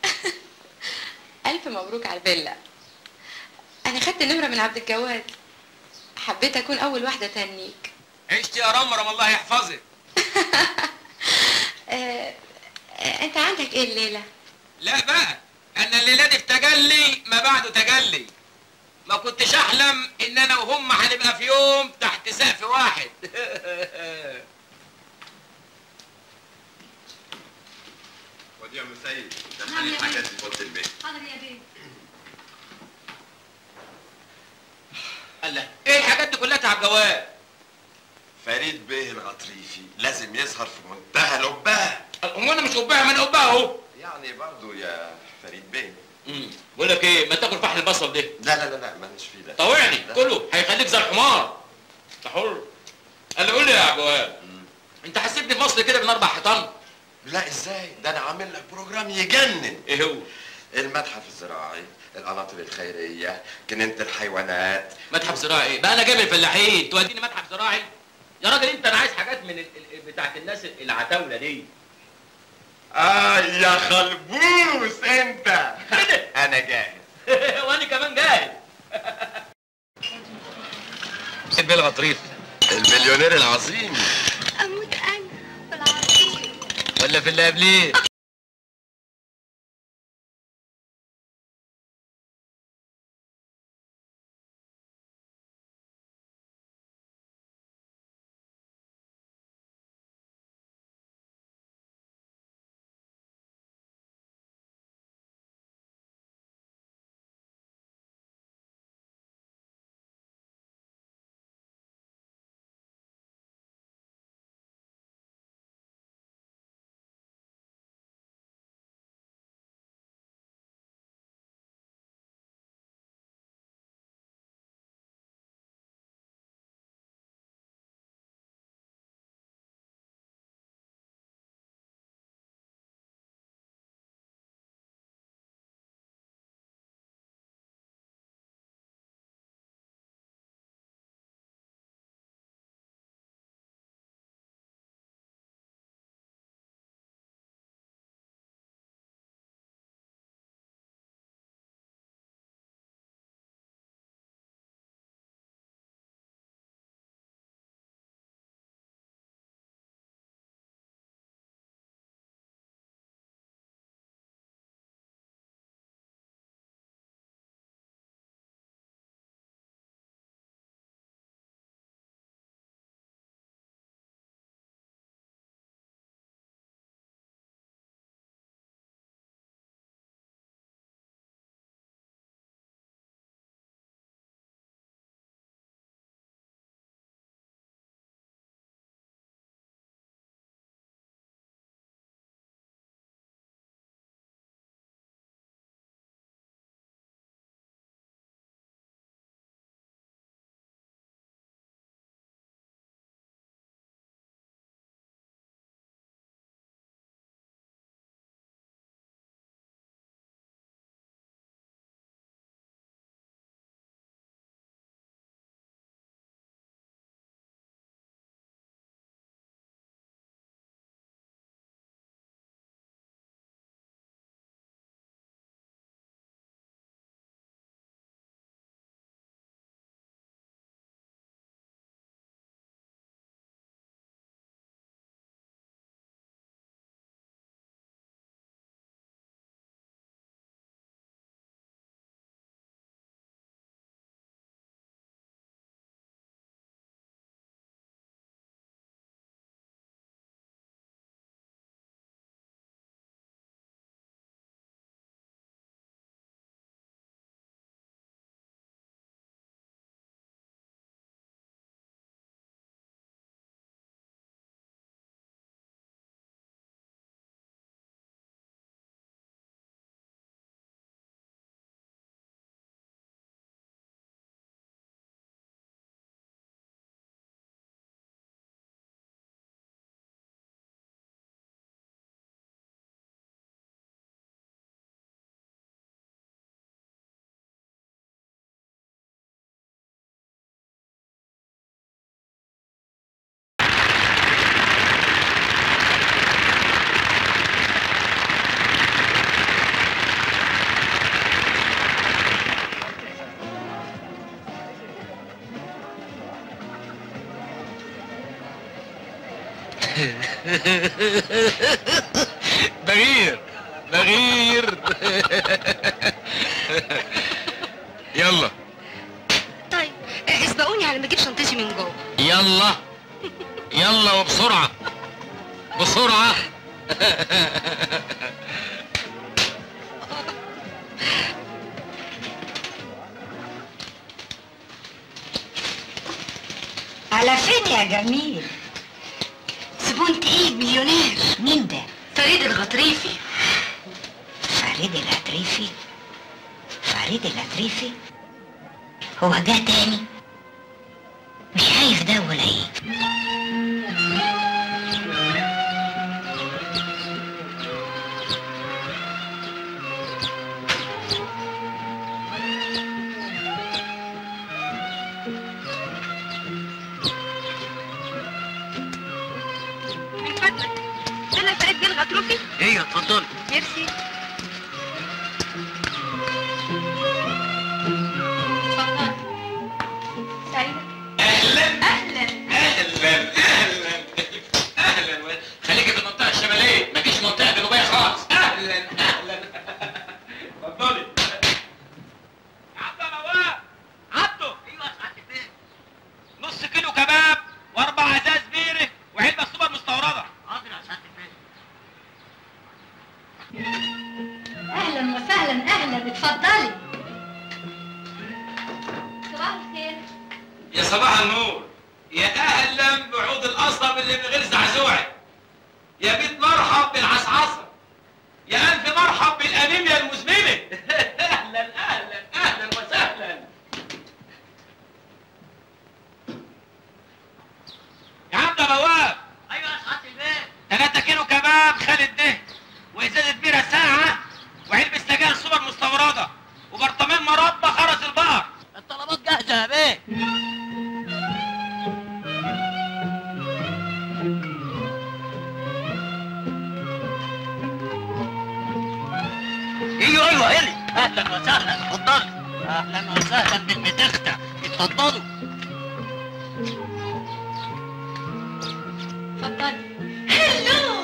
الف مبروك على الفيلا انا خدت النمره من عبد الجواد حبيت اكون اول واحده تهنيك عشت يا رمرم الله يحفظك آه، آه، انت عندك ايه الليله لا بقى انا الليله دي في تجلي ما بعده تجلي ما كنتش احلم ان انا وهم هنبقى في يوم تحت سقف واحد وديع مسيد نعم يا الحاجات دي فوت البيت حاضر يا بيه الله ايه الحاجات دي كلها تعب جواب فريد بيه الغطريفي لازم يظهر في منتهى الأبهة امال انا مش قبها من قبها اهو يعني برضو يا فريد بيه امم بقول لك ايه ما تاكل فحل البصل ده لا لا لا لا ماليش فيه ده طوعني لا. كله هيخليك زي الحمار انت حر قال لي قول لي يا جواب انت حسيتني في مصر كده من اربع حيطان لا ازاي ده انا عامل لك بروجرام يجنن ايه هو المتحف الزراعي القناطر الخيريه جنينه الحيوانات متحف زراعي ايه بقى انا جاي من الفلاحين توديني متحف زراعي يا راجل انت انا عايز حاجات من ال... ال- بتاعت الناس العتاوله دي اه يا خلبوس انت انا جاهز وانا كمان جاهز البيه الغطريف المليونير العظيم اموت انا بالعظيم ولا في اللي قبليه بغير بغير يلا طيب اسبقوني على ما اجيب شنطتي من جوه يلا يلا وبسرعة بسرعة على فين يا جميل زبون تقيل مليونير مين ده فريد الغطريفي فريد العتريفي فريد العتريفي هو جه تاني مش عايز ده ولا ايه من فضلك ده فريد بيه الغطريفي ايوه اتفضلي ميرسي سعيدة اهلا اهلا اهلا اهلا اهلا و- خليكي في المنطقة الشمالية مفيش منطقة جنوبية خالص اهلا اهلا اتفضلي عبد الله عبده ايوه نص كيلو كباب واربع ازاز بيره وعلبة سوبر مستوردة حاضر يا سعادة اهلا وسهلا اهلا اتفضلي صباح الخير يا صباح النور يا اهلا بعود القصب اللي من غير زعزوعه يا بيت مرحب بالعصعصه يا الف مرحب بالانيميا المزمنه اهلا اهلا اهلا وسهلا يا عم ده بواب ايوه يا سعاده البيت 3 كيلو كباب خالد ده وازازه بيره ساعه وعلبه سجاير سوبر مستورده وبرطمان مربى خرس البقر الطلبات جاهزه يا بيه ايوه ايوه الي اهلا وسهلا اتفضلي اهلا وسهلا بالمدختة اتفضلوا اتفضلي هلو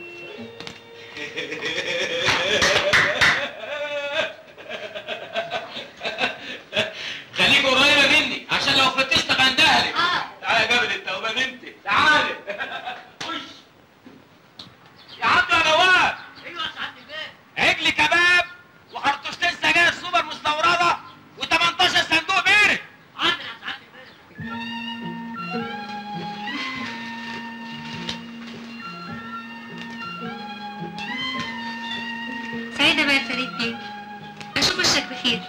خليك قريبه مني عشان لو فتشتك عندها لك تعالى يا جبل التوبه بنتي تعالى خش يا عبد يا نواب ايوه يا سعاده البيت عجل كباب وخرطوشتين سجاير سوبر مستورده و18 صندوق بيرك حاضر يا سعاده البيت سعيدة بقى يا فريد بيه اشوف وشك بخير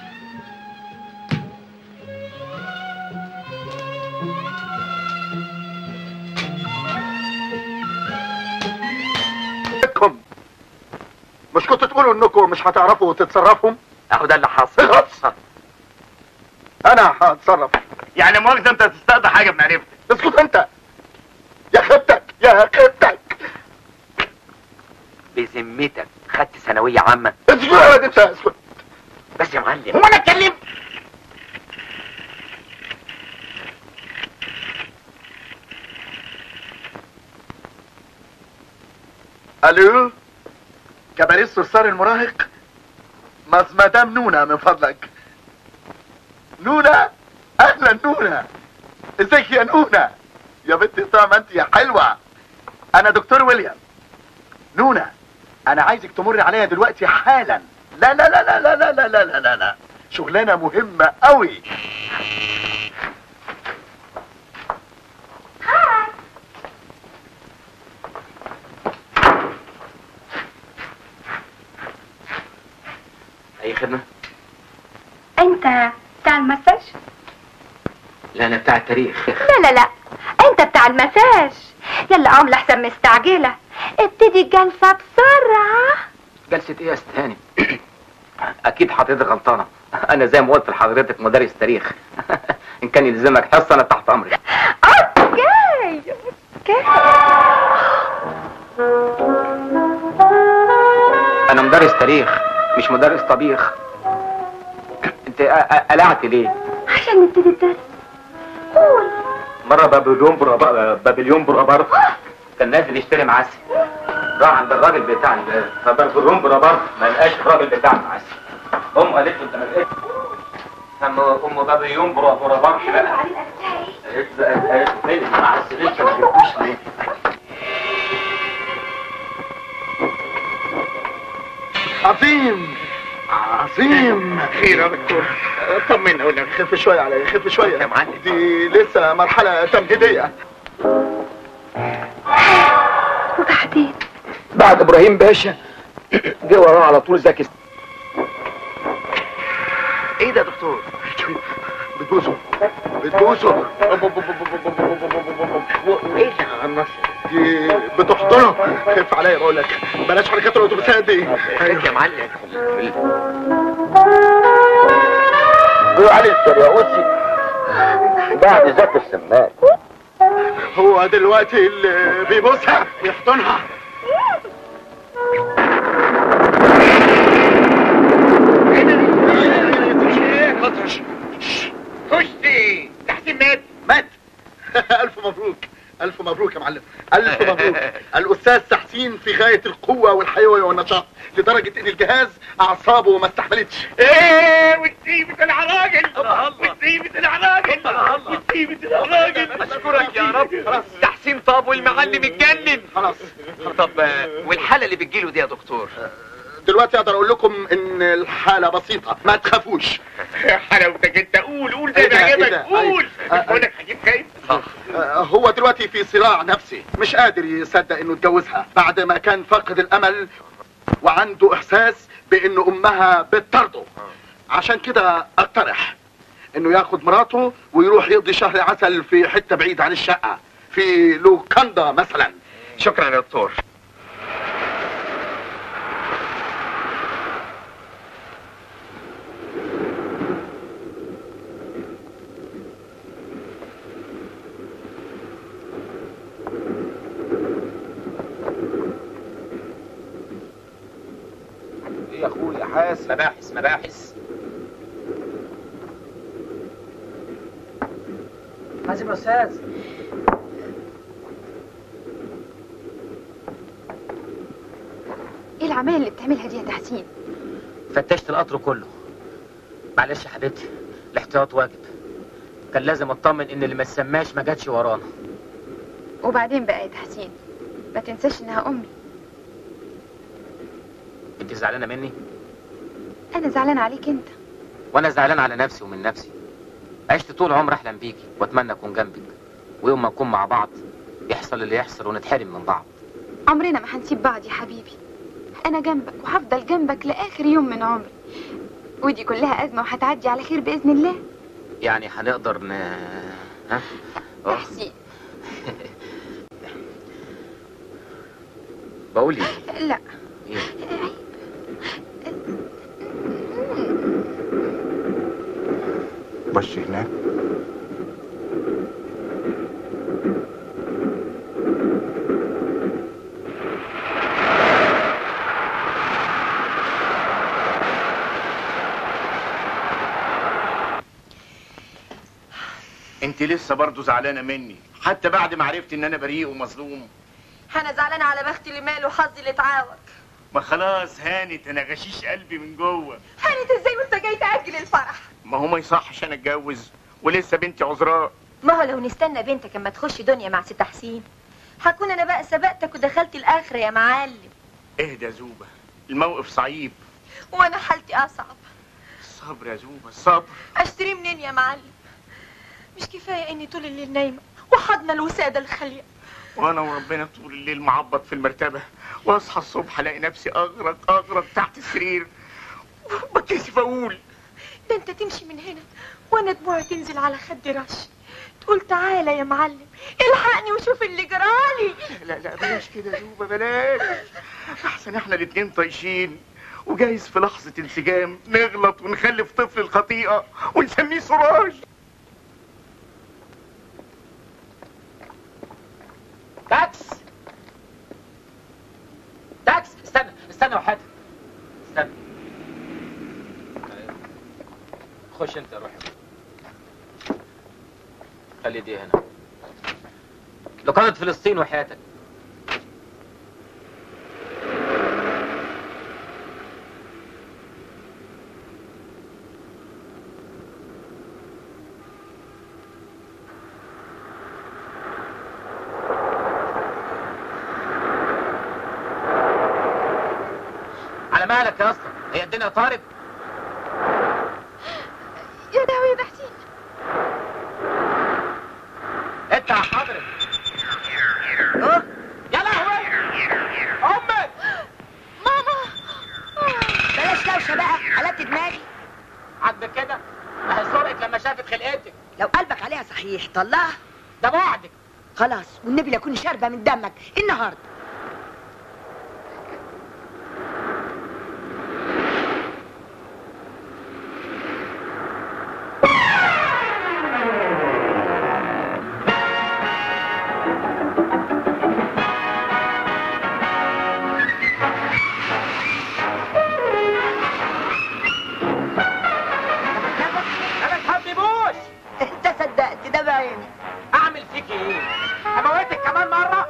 لكم مش كنتوا تقولوا انكم مش هتعرفوا تتصرفوا اهو ده اللي حصل انا هتصرف يعني مؤاخذة انت تستقضي حاجة بمعرفتك اسكت انت يا خيبتك يا خيبتك بذمتك خدت ثانوية عامة اسكت يا واد انت اسكت بس يا معلم هو انا اتكلمت الو كباريه الصرصار المراهق مس مدام نونا من فضلك نونا اهلا نونا ازيك يا نونا يا بنتي طعم انت يا حلوه انا دكتور ويليام نونا انا عايزك تمر عليا دلوقتي حالا لا لا لا لا لا لا لا لا لا لا لا شغلانه مهمه قوي اي خدمة انت بتاع المساج لا انا بتاع التاريخ لا لا لا انت بتاع المساج يلا قوم لحسن مستعجلة ابتدي الجلسة بسرعة جلسة ايه يا ست هاني اكيد حضرتك غلطانة انا زي ما قلت لحضرتك مدرس تاريخ ان كان يلزمك حصة انا تحت امرك اوكي اوكي انا مدرس تاريخ مش مدرس طبيخ انت ق- ق- قلعت ليه عشان نبتدي الدرس قول مرة بابليون برا بابليون برا كان نازل يشتري معسل راح عند الراجل بتاع ال- فبرجرهم برابر ما لقاش الراجل بتاع المعسل ام قالت له انت ما لقيتش ام ام بابيون برا برابر بقى قالت له قالت له فين المعسل انت ما جبتوش ليه؟ عظيم عظيم خير يا دكتور طمنا ولا خف شويه عليا خف شويه يا معلم دي لسه مرحله تمهيديه وبعدين بعد ابراهيم باشا جه وراه على طول زكي ايه ده يا دكتور بتبوسه بتبوسه ايه ده دي بتحضنه خف عليا بقول لك بلاش حركات الاتوبيسات دي ايوه يا معلم بيقولوا علي السرياوسي بعد ذات السماك هو دلوقتي اللي بيبوسها بيحضنها خشتي تحسين مات مات الف مبروك الف مبروك يا معلم الف مبروك الاستاذ تحسين في غايه القوه والحيويه والنشاط لدرجه ان الجهاز اعصابه ما استحملتش ايه وتسيبة العراجل وتسيبة العراجل وتسيبة العراجل اشكرك يا رب خلاص تحسين طاب والمعلم اتجنن خلاص طب آه، والحالة اللي بتجيله دي يا دكتور دلوقتي اقدر اقول لكم ان الحاله بسيطه ما تخافوش حلاوتك انت قول قول زي إيه ما ده، إيه عجبك ده؟ قول أي- آه، بقول لك هجيب خايف آه، هو دلوقتي في صراع نفسي مش قادر يصدق انه اتجوزها بعد ما كان فاقد الامل وعنده احساس بان امها بتطرده عشان كده اقترح انه ياخد مراته ويروح يقضي شهر عسل في حته بعيد عن الشقه في لوكاندا مثلا شكرا يا دكتور ايه يا اخويا حاس مباحث مباحث حازم يا استاذ ايه العمايل اللي بتعملها دي يا تحسين فتشت القطر كله معلش يا حبيبتي الاحتياط واجب كان لازم اطمن ان اللي ما سماش ما جاتش ورانا وبعدين بقى يا تحسين ما تنساش انها امي انت زعلانه مني انا زعلانه عليك انت وانا زعلان على نفسي ومن نفسي عشت طول عمري احلم بيكي واتمنى اكون جنبك ويوم ما نكون مع بعض يحصل اللي يحصل ونتحرم من بعض عمرنا ما هنسيب بعض يا حبيبي انا جنبك وهفضل جنبك لاخر يوم من عمري ودي كلها ازمه وهتعدي على خير باذن الله يعني هنقدر ن... ها أه. تحسين بقول ايه لا إيه؟ بص هناك انت لسه برضه زعلانه مني حتى بعد ما عرفت ان انا بريء ومظلوم انا زعلانه على بختي اللي ماله وحظي اللي اتعاوج ما خلاص هانت انا غشيش قلبي من جوه هانت ازاي وانت جاي تاجل الفرح ما هو ما يصحش انا اتجوز ولسه بنتي عذراء ما هو لو نستنى بنتك اما تخش دنيا مع ست حسين هكون انا بقى سبقتك ودخلت الاخره يا معلم اهدى يا زوبه الموقف صعيب وانا حالتي اصعب الصبر يا زوبه الصبر اشتري منين يا معلم مش كفايه اني طول الليل نايمه وحضن الوساده الخاليه وانا وربنا طول الليل معبط في المرتبه واصحى الصبح الاقي نفسي اغرق اغرق تحت السرير بكسف اقول ده انت تمشي من هنا وانا دموعي تنزل على خدي رش تقول تعالى يا معلم الحقني وشوف اللي جرالي لا لا بلاش كده يا زوبه بلاش احسن احنا الاتنين طايشين وجايز في لحظة انسجام نغلط ونخلف طفل الخطيئة ونسميه سراج تاكس تاكس استنى استنى يا حاتم استنى خش انت روح خلي دي هنا لو كانت فلسطين وحياتك مالك يا اسطى هي الدنيا طارت يا لهوي يا بحسين انت يا حضرتك ها؟ يا لهوي امك ماما بلاش دوشه بقى قلبت دماغي عاجبك كده ما هي سرقت لما شافت خلقتك لو قلبك عليها صحيح طلعها ده بعدك خلاص والنبي لا اكون شاربه من دمك النهارده انا تحببوش انت صدقت ده بعيني اعمل فيك ايه اموتك كمان مره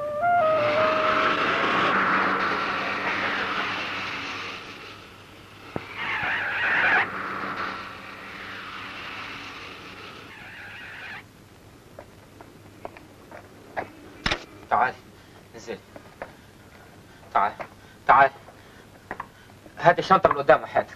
تعال نزل تعال تعال هات الشنطه من قدام وحياتك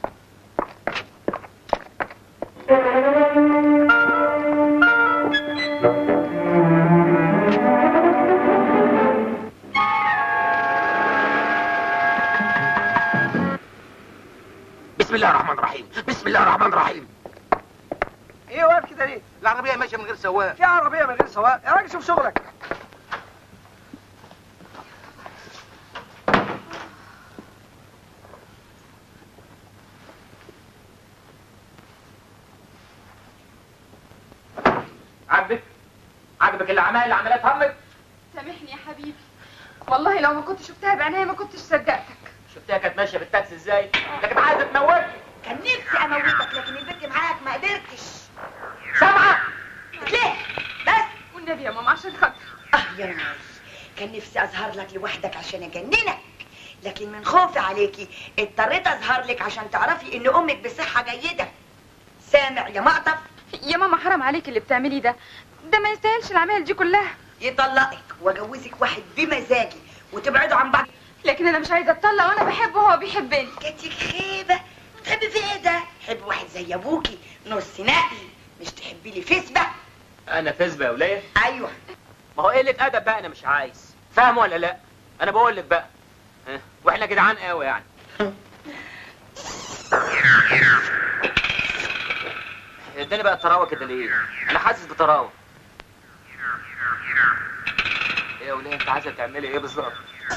بسم الله الرحمن الرحيم بسم الله الرحمن الرحيم ايه واقف كده ليه؟ العربية ماشية من غير سواق في عربيه من غير سواق يا راجل شوف شغلك عاجبك عاجبك اللي عمال اللي عملها همك سامحني يا حبيبي والله لو ما كنت شفتها بعينيا ما كنتش صدقتك شفتها كانت ماشيه بالتاكسي ازاي ده كانت عايزه تموتني كان نفسي اموتك لكن البنت معاك ما قدرتش سامعه ليه بس والنبي يا ماما عشان خاطر اه يا ناس كان نفسي اظهر لك لوحدك عشان اجننك لكن من خوفي عليكي اضطريت اظهر لك عشان تعرفي ان امك بصحه جيده سامع يا مقطف يا ماما حرام عليك اللي بتعمليه ده ده ما يستاهلش العمايل دي كلها يطلقك واجوزك واحد بمزاجي وتبعدوا عن بعض لكن انا مش عايزه اتطلق وانا بحبه وهو بيحبني جاتك خيبه تحبي في ايه ده تحبي واحد زي ابوكي نص نقي مش تحبي لي فسبه انا فزبه يا وليه ايوه ما هو قله ادب بقى انا مش عايز فاهم ولا لا انا بقول لك بقى ها؟ واحنا جدعان قوي يعني اداني بقى الطراوه كده ليه انا حاسس بطراوه ايه يا وليه انت عايزه تعملي ايه بالظبط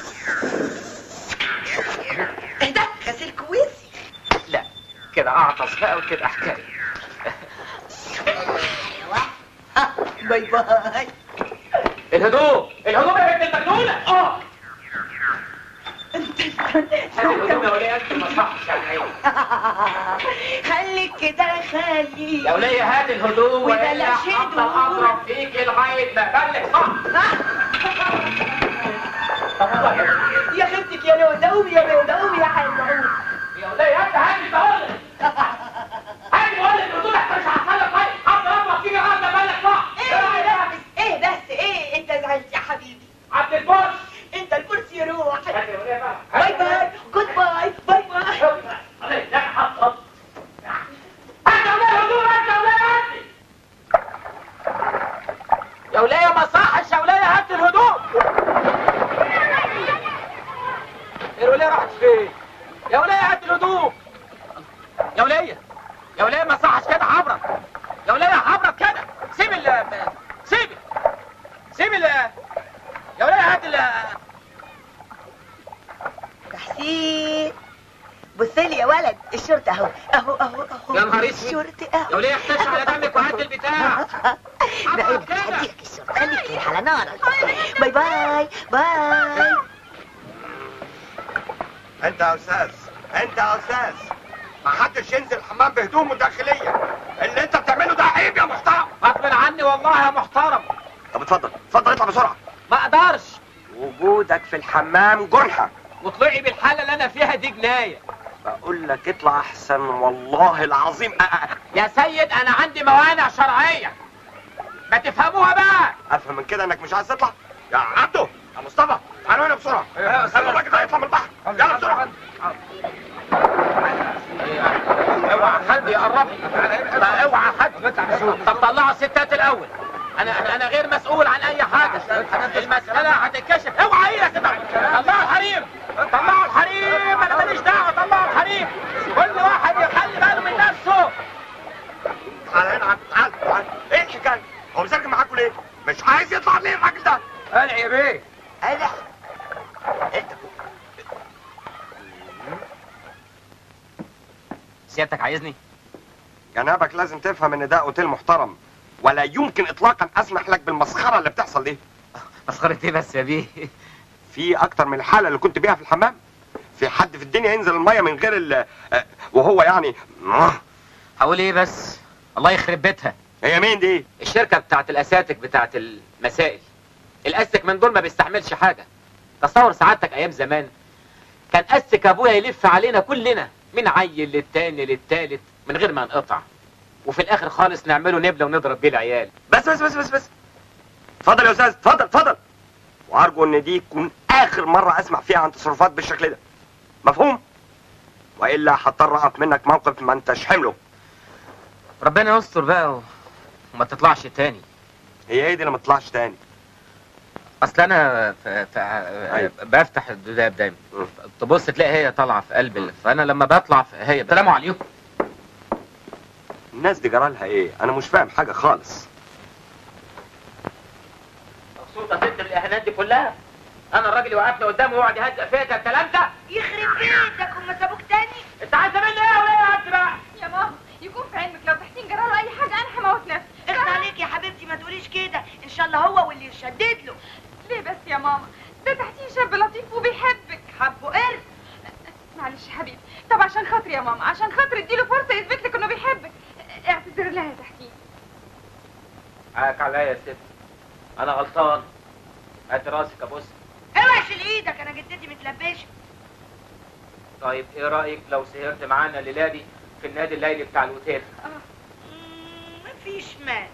ايه ده غسيل كويسي لا كده اعطس بقى وكده حكايه باي باي الهدوء الهدوء يا بنت المجنونه اه الهدوء يا وليه انت ما صحش يعني ايه خليك كده خليك يا وليه هات الهدوء والا وبلاش هفضل هدوء. اضرب فيك لغايه ما اقابلك صح يا خدتك يا لوزة قومي يا لوزة قومي يا حلوة قومي يا وليه انت هاتي بقول لك هاتي بقول لك الهدوء احنا مش هحصلك طيب هفضل اضرب فيك لغايه ما اقابلك صح ايه بس ايه بس ايه انت زعلت يا حبيبي عبد البوس انت الكرسي يروح هاتي يا وليه بقى باي باي جود باي باي باي لا حصل هات يا وليه الهدوء هات يا وليه هاتي يا وليه ما صحش يا وليه هات الهدوء يا وليه راحت فين يا وليه هات الهدوء يا وليه يا وليه ما صحش كده عبرت يا وليه عبرت كده سيب ال سيب سيب ال يا وليه هات ال تحسين بص لي يا ولد الشرطة اهو اهو اهو اهو يا نهار اسود. الشرطة اهو يا وليه احتش على دمك وهات البتاع بعيد هديك الشرطة خليك كده على نارك باي باي باي انت يا استاذ انت يا استاذ ما حدش ينزل الحمام بهدومه الداخليه اللي انت بتعمله ده عيب يا محترم غصب عني والله يا محترم طب اتفضل اتفضل اطلع بسرعه ما اقدرش وجودك في الحمام جرحه وطلعي بالحاله اللي انا فيها دي جنايه بقول لك اطلع احسن والله العظيم أ- أ- يا سيد انا عندي موانع شرعيه ما تفهموها بقى افهم من كده انك مش عايز تطلع يا عبده يا مصطفى تعالوا هنا بسرعه خلي الراجل ده يطلع من البحر يلا بسرعه قربي طب اوعى حد طب طلعوا الستات الاول انا انا انا غير مسؤول عن اي حاجه المساله هتتكشف اوعى ايدك طلعوا الحريم طلعوا الحريم انا ماليش دعوه طلعوا الحريم كل واحد يخلي باله من نفسه تعال هنا تعال تعال ايه الحكايه؟ هو مسجل معاكم ليه؟ مش عايز يطلع ليه الراجل ده؟ قلع يا بيه قلع سيادتك عايزني جنابك لازم تفهم ان ده اوتيل محترم ولا يمكن اطلاقا اسمح لك بالمسخره اللي بتحصل دي مسخره ايه بس يا بيه في اكتر من الحاله اللي كنت بيها في الحمام في حد في الدنيا ينزل الميه من غير ال آه، وهو يعني هقول ايه بس الله يخرب بيتها هي مين دي الشركه بتاعت الاساتك بتاعت المسائل الاستك من دول ما بيستحملش حاجه تصور سعادتك ايام زمان كان استك ابويا يلف علينا كلنا من عيل للتاني للتالت من غير ما نقطع وفي الاخر خالص نعمله نبله ونضرب بيه العيال بس بس بس بس بس اتفضل يا استاذ اتفضل اتفضل وارجو ان دي تكون اخر مره اسمع فيها عن تصرفات بالشكل ده مفهوم والا هضطر اقف منك موقف ما انتش حمله ربنا يستر بقى و... وما تطلعش تاني هي ايه دي اللي ما تطلعش تاني اصل انا ف... ف... بفتح الدولاب دايما تبص تلاقي هي طالعه في قلب ال- فانا لما بطلع في- هي السلام عليكم الناس دي جرالها ايه انا مش فاهم حاجه خالص مبسوطه ست بالاهانات دي كلها انا الراجل يوقفني قدامه ويقعد يهزق فيا ده الكلام ده يخرب بيتك هم سابوك تاني انت عايزه مني ايه ولا ايه يا عبد بقى يا ماما يكون في علمك لو تحسين جراله اي حاجه انا هموت نفسي اخد عليك يا حبيبتي ما تقوليش كده ان شاء الله هو واللي يشدد له ليه بس يا ماما ده تحتيه شاب لطيف وبيحبك حبه قرد معلش يا حبيبي طب عشان خاطري يا ماما عشان خاطري اديله فرصه يثبت لك انه بيحبك اعتذر لها يا تحتيه حقك عليا يا ست انا غلطان هات راسك ابص اوعى شيل ايدك انا جدتي متلبشه طيب ايه رايك لو سهرت معانا الليله دي في النادي الليلي بتاع الاوتيل مفيش مانع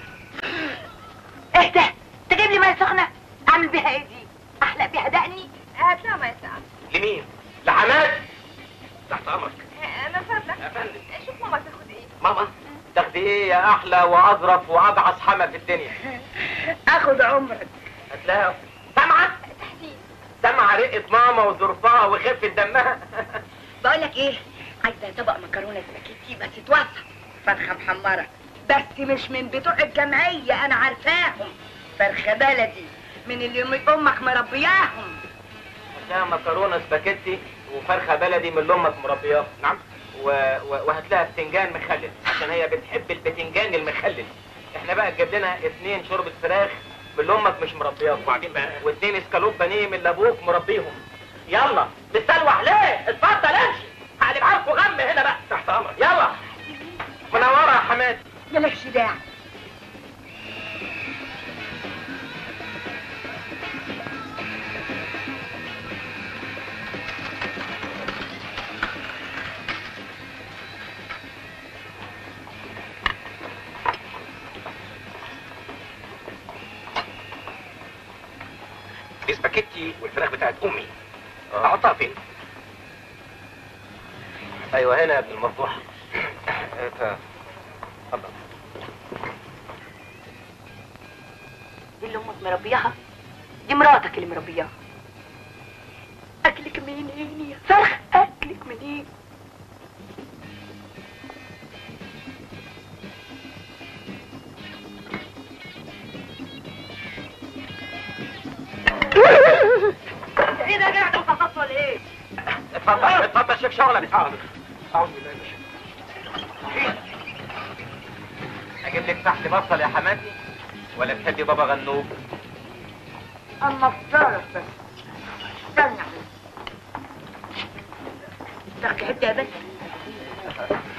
ايه ده انت جايب لي ميه سخنه اعمل بيها ايه دي احلق بيها دقني هات لها ميه ساقعه لمين لحماد تحت امرك انا فاضلك يا فندم. شوف ماما تاخد ايه ماما تاخدي ايه يا احلى واظرف واجعص حما في الدنيا اخد عمرك هتلاقيها سامعه سامعه رقه ماما وظرفها وخفه دمها بقول لك ايه عايزه طبق مكرونه سباكيتي بس توسع فرخه محمره بس مش من بتوع الجمعيه انا عارفاهم فرخه بلدي من اللي أم- امك مربياهم هتلاقيها مكرونه سباكيتي وفرخه بلدي من اللي امك مربياه نعم و... و... وهتلاقيها بتنجان مخلل عشان هي بتحب البتنجان المخلل احنا بقى تجيب لنا اتنين شوربه فراخ من اللي امك مش مربياهم وبعدين بقى واتنين اسكالوب بانيه من اللي ابوك مربيهم يلا بتسلوح ليه اتفضل امشي هقلب عارفه غم هنا بقى تحت امرك يلا منوره يا حماد مالكش داعي السباكيتي والفراخ بتاعت امي احطها فين؟ ايوه هنا يا ابن المفضوح اتفضل دي اللي امك مربياها دي مراتك اللي مربياها اكلك منين يا فرخ اكلك منين ايه ده قاعد مفصص ولا ايه؟ اتفضل اتفضل شوف شغلك اعوذ بالله من الشيطان. اجيب لك تحت بصل يا حماتي ولا تحبي بابا غنوج اما افترض بس استنى تاخدي حته يا بنت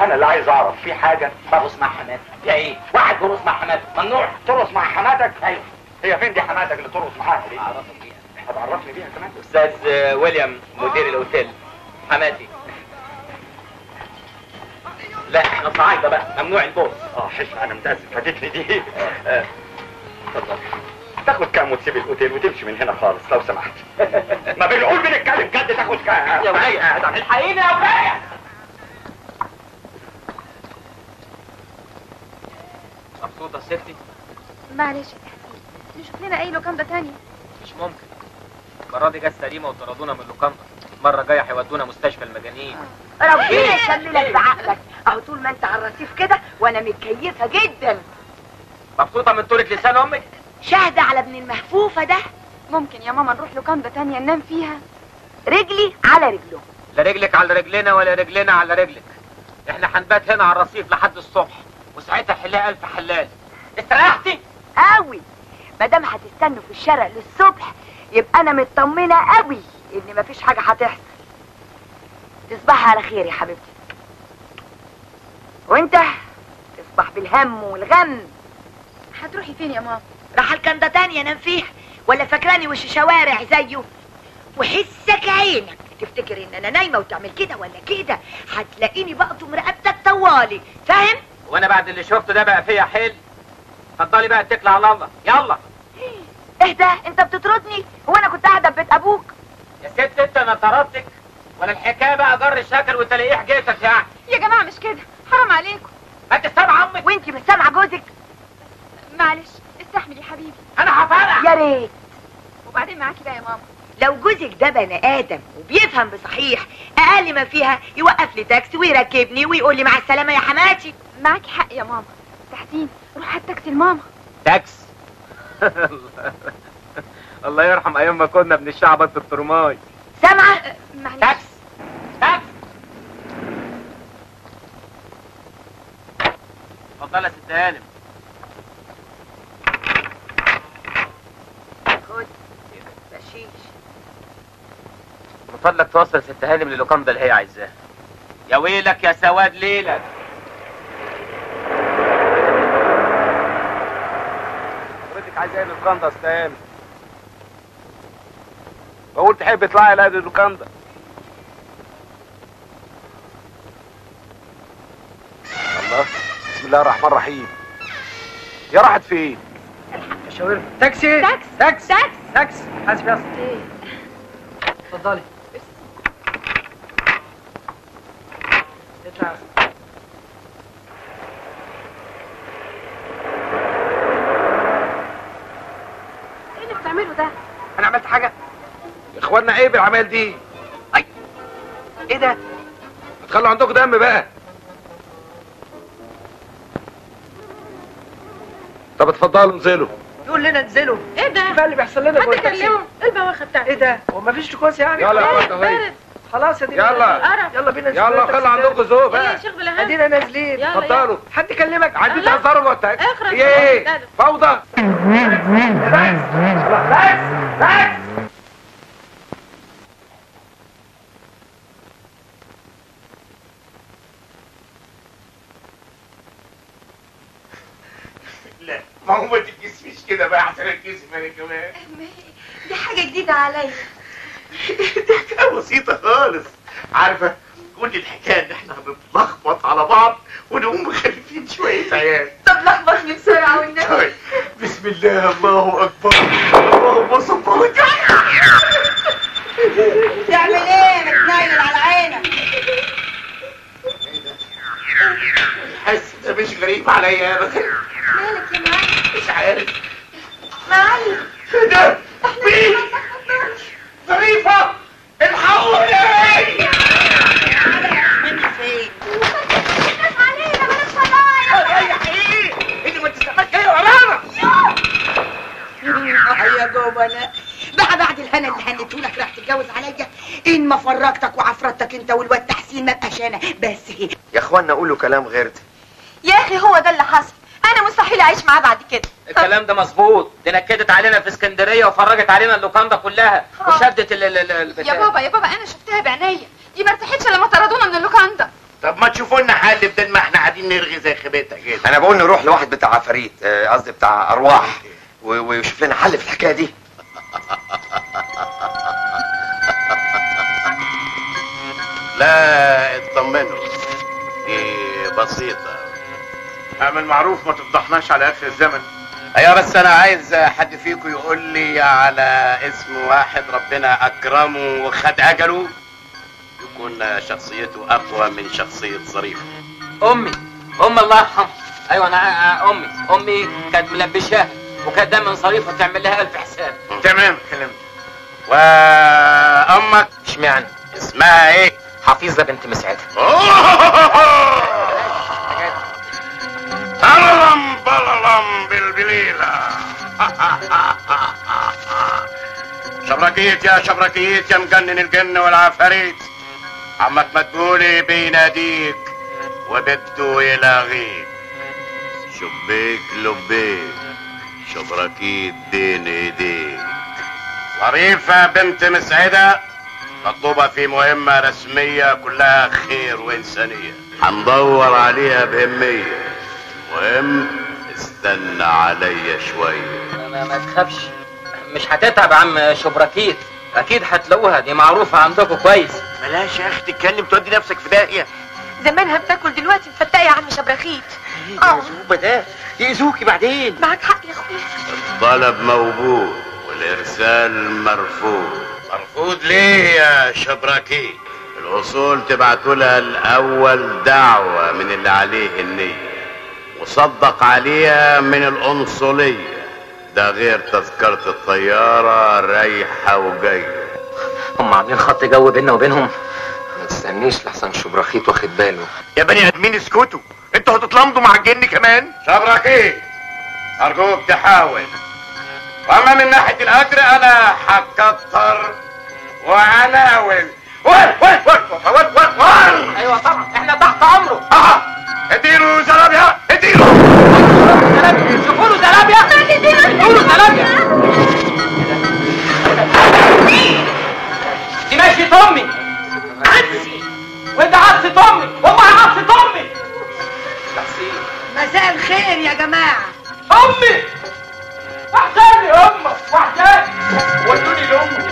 انا اللي عايز اعرف في حاجه برقص مع حماتي يا ايه واحد برقص مع حماتي ممنوع ترقص مع حماتك ايوه هي فين دي حماتك اللي ترقص معاها دي اعرفك بيها هتعرفني بيها كمان استاذ آه، ويليام مدير الاوتيل حماتي لا احنا صعايده بقى ممنوع البوس اه حس انا متاسف فاتتني دي آه، اتفضل تاخد كام وتسيب الاوتيل وتمشي من هنا خالص لو سمحت ما بنقول بنتكلم جد تاخد كام يا ولية الحقيني يا ولية مبسوطة ستي معلش يا تحسين نشوف لنا اي لوكاندا تانية مش ممكن المرة دي جت سليمة وطردونا من اللوكاندا المرة الجاية هيودونا مستشفى المجانين ربنا يكملك بعقلك اهو طول ما انت على الرصيف كده وانا متكيفه جدا مبسوطة من طولة لسان أمك شاهدة على ابن المهفوفة ده ممكن يا ماما نروح لوكاندا تانية ننام فيها رجلي على رجله لا رجلك على رجلنا ولا رجلنا على رجلك احنا هنبات هنا على الرصيف لحد الصبح وساعتها حلها ألف حلال استريحتي قوي ما دام هتستنوا في الشارع للصبح يبقى انا مطمنه قوي ان مفيش حاجه هتحصل تصبحي على خير يا حبيبتي وانت تصبح بالهم والغم هتروحي فين يا ماما راح الكنده تانية انام فيها ولا فاكراني وش شوارع زيه وحسك عينك تفتكر ان انا نايمه وتعمل كده ولا كده هتلاقيني بقطم رقبتك طوالي فاهم وانا بعد اللي شفته ده بقى فيا حل اتفضلي بقى اتكلي على الله يلا اهدى انت بتطردني هو انا كنت قاعده في بيت ابوك يا ست انت انا طردتك ولا الحكايه بقى جر الشكل وتلاقيه حكايتك يعني يا جماعة مش كده حرام عليكم ما انت سامعه امك وانت مش سامعه جوزك معلش استحمل يا حبيبي انا هفرق يا ريت وبعدين معاكي بقى يا ماما لو جوزك ده بني ادم وبيفهم بصحيح اقل ما فيها يوقف لي تاكسي ويركبني ويقول لي مع السلامه يا حماتي معاكي حق يا ماما تحسين روح هات تاكسي لماما تاكس الله يرحم ايام ما كنا بنشعبط في الترماي سامعه معلش تاكس تاكس اتفضلي يا ست هانم خد بشيش من فضلك توصل ست هانم للوكاندا اللي هي عايزاها يا ويلك يا سواد ليلك حضرتك عايز ايه للوكاندا يا استاذ هانم؟ بقول تحب تطلعي لا للوكاندا الله بسم الله الرحمن الرحيم يا راحت فين؟ شاور تاكسي تاكس تاكس تاكس تاكس حاسب يا اسطى اتفضلي اطلع يا اسطى. ايه اللي بتعمله ده انا عملت حاجه؟ يا اخوانا عيب العمال دي اي ايه ده؟ تخلوا عندكم دم بقى طب اتفضلوا انزلوا يقول لنا انزلوا ايه ده؟ بقى اللي بيحصل لنا حد جوه التاكسي؟ كلمه ايه البواخه بتاعته ايه ده؟ هو مفيش تكوس يعني؟ يلا يا خلاص. اخوانا اهي بارد خلاص يا دي يلا. قرف. يلا بينا ننزل يلا التاكسي خلوا ده. عندكم ذوق يلا يا بقى شيخ بلهان ادينا نازلين يلا، اتفضلوا حد يكلمك عندي الله. تهزروا جوه التاكسي اخرج هي ايه؟ تعالوا. فوضى لا ما هو ما تتكسفيش كده بقى عشان اتكسف انا كمان دي حاجه جديده عليا دي حكايه بسيطه خالص عارفه كل الحكايه ان احنا هنتلخبط على بعض ونقوم مخلفين شويه عيال طب لخبطني بسرعه والنبي طيب بسم الله الله اكبر اللهم صل على تعمل ايه متنيل على عينك حاسس ده مش غريب عليا ابدا مالك يا معلم مش عارف معلم ايه ده مين ظريفه الحقوني مني فين علينا بلاش فضايح رايح ايه اللي ما تستناش جاي ورانا يا جبنة بقى بعد الهنا اللي هنتهولك راح تتجوز عليا ان ما فرجتك وعفرتك انت والواد تحسين ما بقاش انا بس هي يا اخوانا قولوا كلام غير ده يا اخي هو ده اللي حصل انا مستحيل اعيش معاه بعد كده الكلام ده مظبوط دي نكدت علينا في اسكندريه وفرجت علينا اللوكاندا كلها وشدت ال ال ال البتاع. يا بابا يا بابا انا شفتها بعينيا دي ما ارتحتش لما طردونا من اللوكاندا طب ما تشوفوا لنا حل بدل ما احنا قاعدين نرغي زي خيبتها كده انا بقول نروح لواحد بتاع عفاريت آه، قصدي بتاع ارواح و- ويشوف لنا حل في الحكايه دي لا اطمنوا دي بسيطة اعمل معروف ما تفضحناش على اخر الزمن ايوه بس انا عايز حد فيكم يقول لي على اسم واحد ربنا اكرمه وخد اجله يكون شخصيته اقوى من شخصية ظريف امي امي الله يرحمها ايوه انا آه، امي امي كانت ملبشاها وكانت دايما صريفه تعمل لها الف حساب تمام كلمت وامك اشمعنى اسمها ايه حفيظه بنت مسعدها بللم بللم بالبليلة شبركيت يا شبركيت يا مجنن الجن والعفاريت عمك مدبولي بيناديك وبده يلاغيك شبيك لبيك شبركيت بين ايديك ظريفة بنت مسعدة مطلوبة في مهمة رسمية كلها خير وإنسانية هندور عليها بهمية مهم استنى عليا شوية ما, ما تخافش مش هتتعب يا عم شبركيت اكيد هتلاقوها دي معروفه عندكم كويس بلاش يا اخي تتكلم تودي نفسك في داهية زمانها بتاكل دلوقتي مفتقه يا عم شبرخيت اه ده يأذوكي بعدين معاك حق يا اخويا الطلب موجود والإرسال مرفوض مرفوض ليه يا شبراكي الأصول تبعتوا لها الأول دعوة من اللي عليه النية وصدق عليها من القنصلية ده غير تذكرة الطيارة رايحة وجاية هم عاملين خط جو بيننا وبينهم ما تستنيش لحسن شبرخيت واخد باله يا بني ادمين اسكتوا انتوا هتتلمضوا مع الجن كمان شبراكي ارجوك تحاول واما من ناحيه الاجر انا هكتر وعناول وين وين وين وين وين وين ايوه طبعا احنا تحت امره اها اديله زلابيا اديله شوفوا له زلابيا شوفوا له زلابيا دي ماشية امي عدسي وانت عدسة امي والله عدسة امي مساء الخير يا جماعة امي وحشاني امك وحشاني ودوني لامي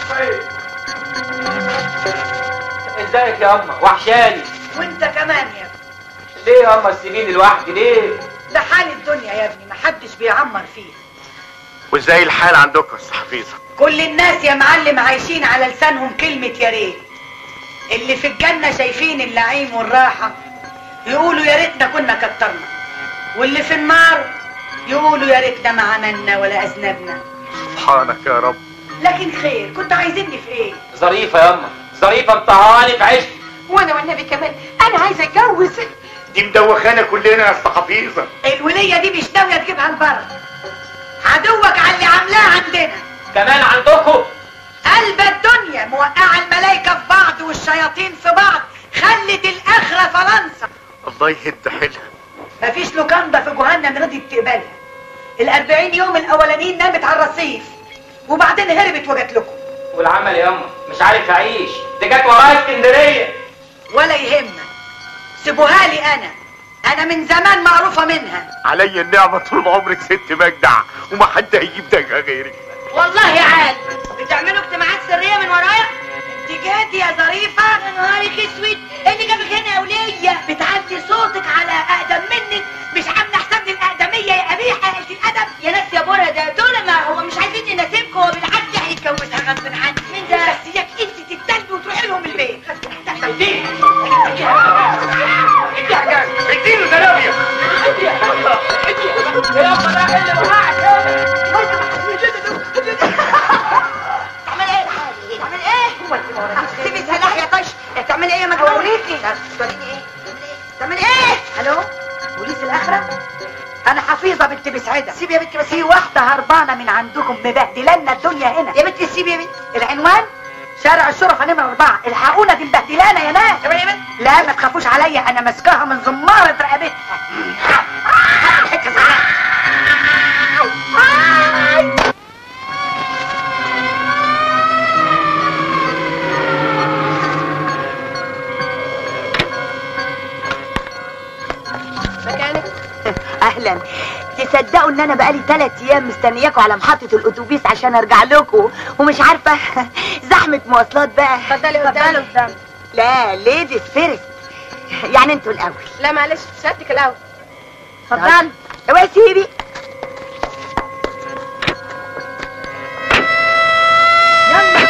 ازيك يا اما وحشاني وانت كمان يا ابني ليه يا اما تسيبيني لوحدي ليه ده حال الدنيا يا ابني محدش بيعمر فيه وازاي الحال عندكم يا حفيظه كل الناس يا معلم عايشين على لسانهم كلمة يا ريت اللي في الجنة شايفين اللعيم والراحة يقولوا يا ريتنا كنا كترنا واللي في النار يقولوا يا ريتنا ما عملنا ولا أذنبنا سبحانك يا رب لكن خير كنت عايزيني في ايه ظريفة يا اما ظريفة مطهراني في عشق وانا والنبي كمان انا عايزه اتجوز دي مدوخانا كلنا يا اسطى حفيظه الولية دي مش ناوية تجيبها البر عدوك على اللي عاملاه عندنا كمان عندكم قلب الدنيا موقعة الملايكة في بعض والشياطين في بعض خلت الآخرة فرنسا الله يهد حيلها مفيش لوكاندا في جهنم رضيت تقبلها الأربعين يوم الأولانيين نامت على الرصيف وبعدين هربت وجت لكم والعمل يا اما مش عارف اعيش دي جت ورايا اسكندرية ولا يهمك سيبوها لي أنا أنا من زمان معروفة منها عليا النعمه طول عمرك ست مجدع وما حد هيجيب دجا غيرك والله يا عال بتعملوا اجتماعات سرية من ورايا انت جاتي يا ظريفة يا نهارك اسود ايه اللي جابك هنا يا ولية بتعدي صوتك على اقدم منك مش عاملة حساب للاقدمية يا قبيحة يا قلة الادب يا ناس يا برا ده دول ما هو مش عايزين يناسبكم هو بالعكس هيتجوزها غصب عنك مين ده بس اياك انت تتلبي وتروحي لهم البيت اديله زلابيا تعمل ايه تعمل ايه سيبي سلاح يا طش تعمل ايه يا مجنون وريتي توريني ايه تعمل ايه الو بوليس الاخره انا حفيظه بنت مسعده سيبي يا بنتي بس في واحده هربانه من عندكم مبهدلانا الدنيا هنا يا بنتي سيبي يا بنتي العنوان شارع الشرفة نمرة أربعة الحقونا دي مبهدلانا يا ناس لا ما تخافوش عليا أنا ماسكاها من زمارة رقبتها الحتة صغيرة. اهلا تصدقوا ان انا بقالي ثلاث ايام مستنياكوا على محطه الاتوبيس عشان ارجع لكم ومش عارفه زحمه مواصلات بقى اتفضلي قدام قدام لا ليديز فيرست يعني انتوا الاول لا معلش شهادتك الاول اتفضل اوعي سيبي يلا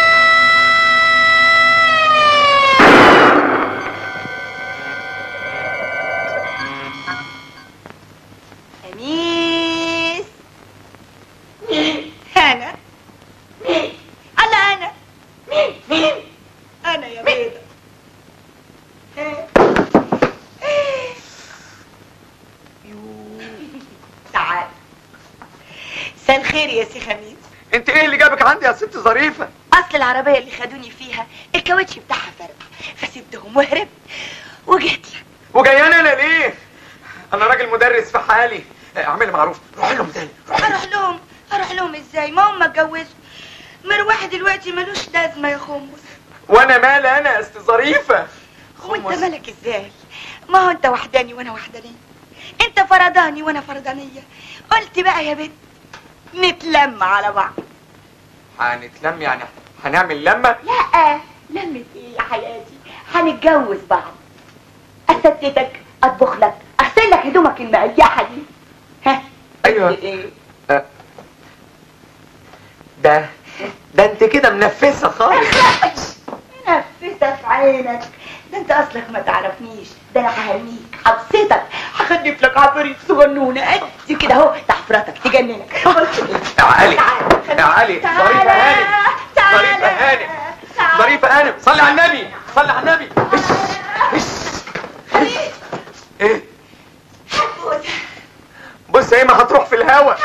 خميس مين انا مين انا انا مين مين انا يا بيضة تعال مساء الخير يا سي خميس انت ايه اللي جابك عندي يا ست ظريفه اصل العربيه اللي خدوني فيها الكاوتش بتاعها فرق فسبتهم وهربت وجيت لك وجاياني انا ليه انا راجل مدرس في حالي اعملي معروف روح لهم تاني اروح لهم اروح لهم ازاي ما هم اتجوزوا مروح دلوقتي ملوش لازمه يا خمس وانا مالي انا يا ست ظريفه وانت مالك ازاي ما هو انت وحداني وانا وحدانيه انت فرداني وانا فردانيه قلت بقى يا بنت نتلم على بعض هنتلم يعني هنعمل لمه لا لمة ايه يا حياتي هنتجوز بعض استتك اطبخ لك اغسل لك هدومك المقيحه دي ها ايوه ايه أه. ده ده انت كده منفسه خالص نفسها في عينك ده انت اصلك ما تعرفنيش ده انا ههنيك هبسطك هخلف لك عفريت صغنونه قد كده اهو تحفرتك تجننك يا علي يا علي ظريفه هانم ظريفه هانم ظريفه هانم صلي على النبي صلي على النبي ايه بص ايه ما هتروح في الهوا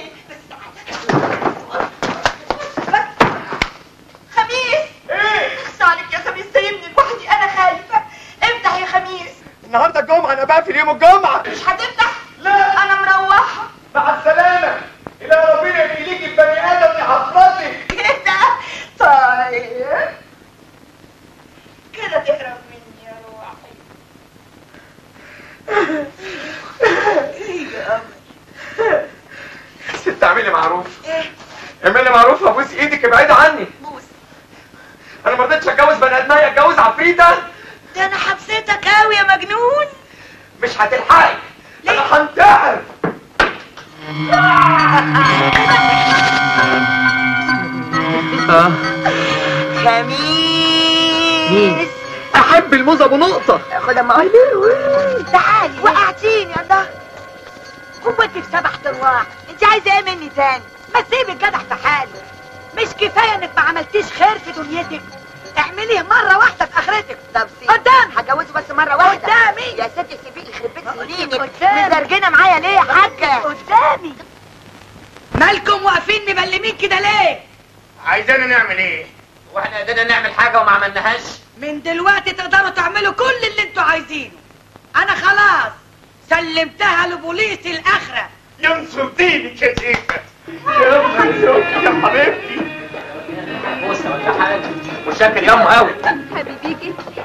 خميس ايه عليك يا خميس سايبني لوحدي انا خايفه افتح يا خميس النهارده الجمعه انا بقفل يوم الجمعه مش هتفتح لا انا مروحه مع السلامه الى ربنا يخليك البني ادم لحضرتك كده طيب كده تهرب مني يا روحي ايه يا قمر ست اعملي معروف ايه اعملي معروف ابوس ايدك ابعدي عني بوس انا ما رضيتش اتجوز بني ادميه اتجوز عفريته ده انا حبستك قوي يا مجنون مش هتلحقي انا هنتحر خميس احب الموز ابو نقطه خد اما اقول تعالي وقعتيني يا ده هو انت في سبع ارواح انت عايزه ايه مني تاني ما تسيبي الجدع في حاله مش كفايه انك ما عملتيش خير في دنيتك اعمليه مره واحده في اخرتك طب سيبي قدام هتجوزه بس مره واحده قدامي يا ستي سيبيه يخرب بيت سنينك مزرجنه معايا ليه يا حاجه قدامي مالكم واقفين مبلمين كده ليه عايزانا نعمل ايه؟ واحنا قدرنا نعمل حاجه وما عملناهاش من دلوقتي تقدروا تعملوا كل اللي انتوا عايزينه انا خلاص سلمتها لبوليس الاخره ينصر دينك يا زيفه يا منزوك يا حبيبتي بوسه ولا حاجه متشكر يا ام قوي حبيبيكي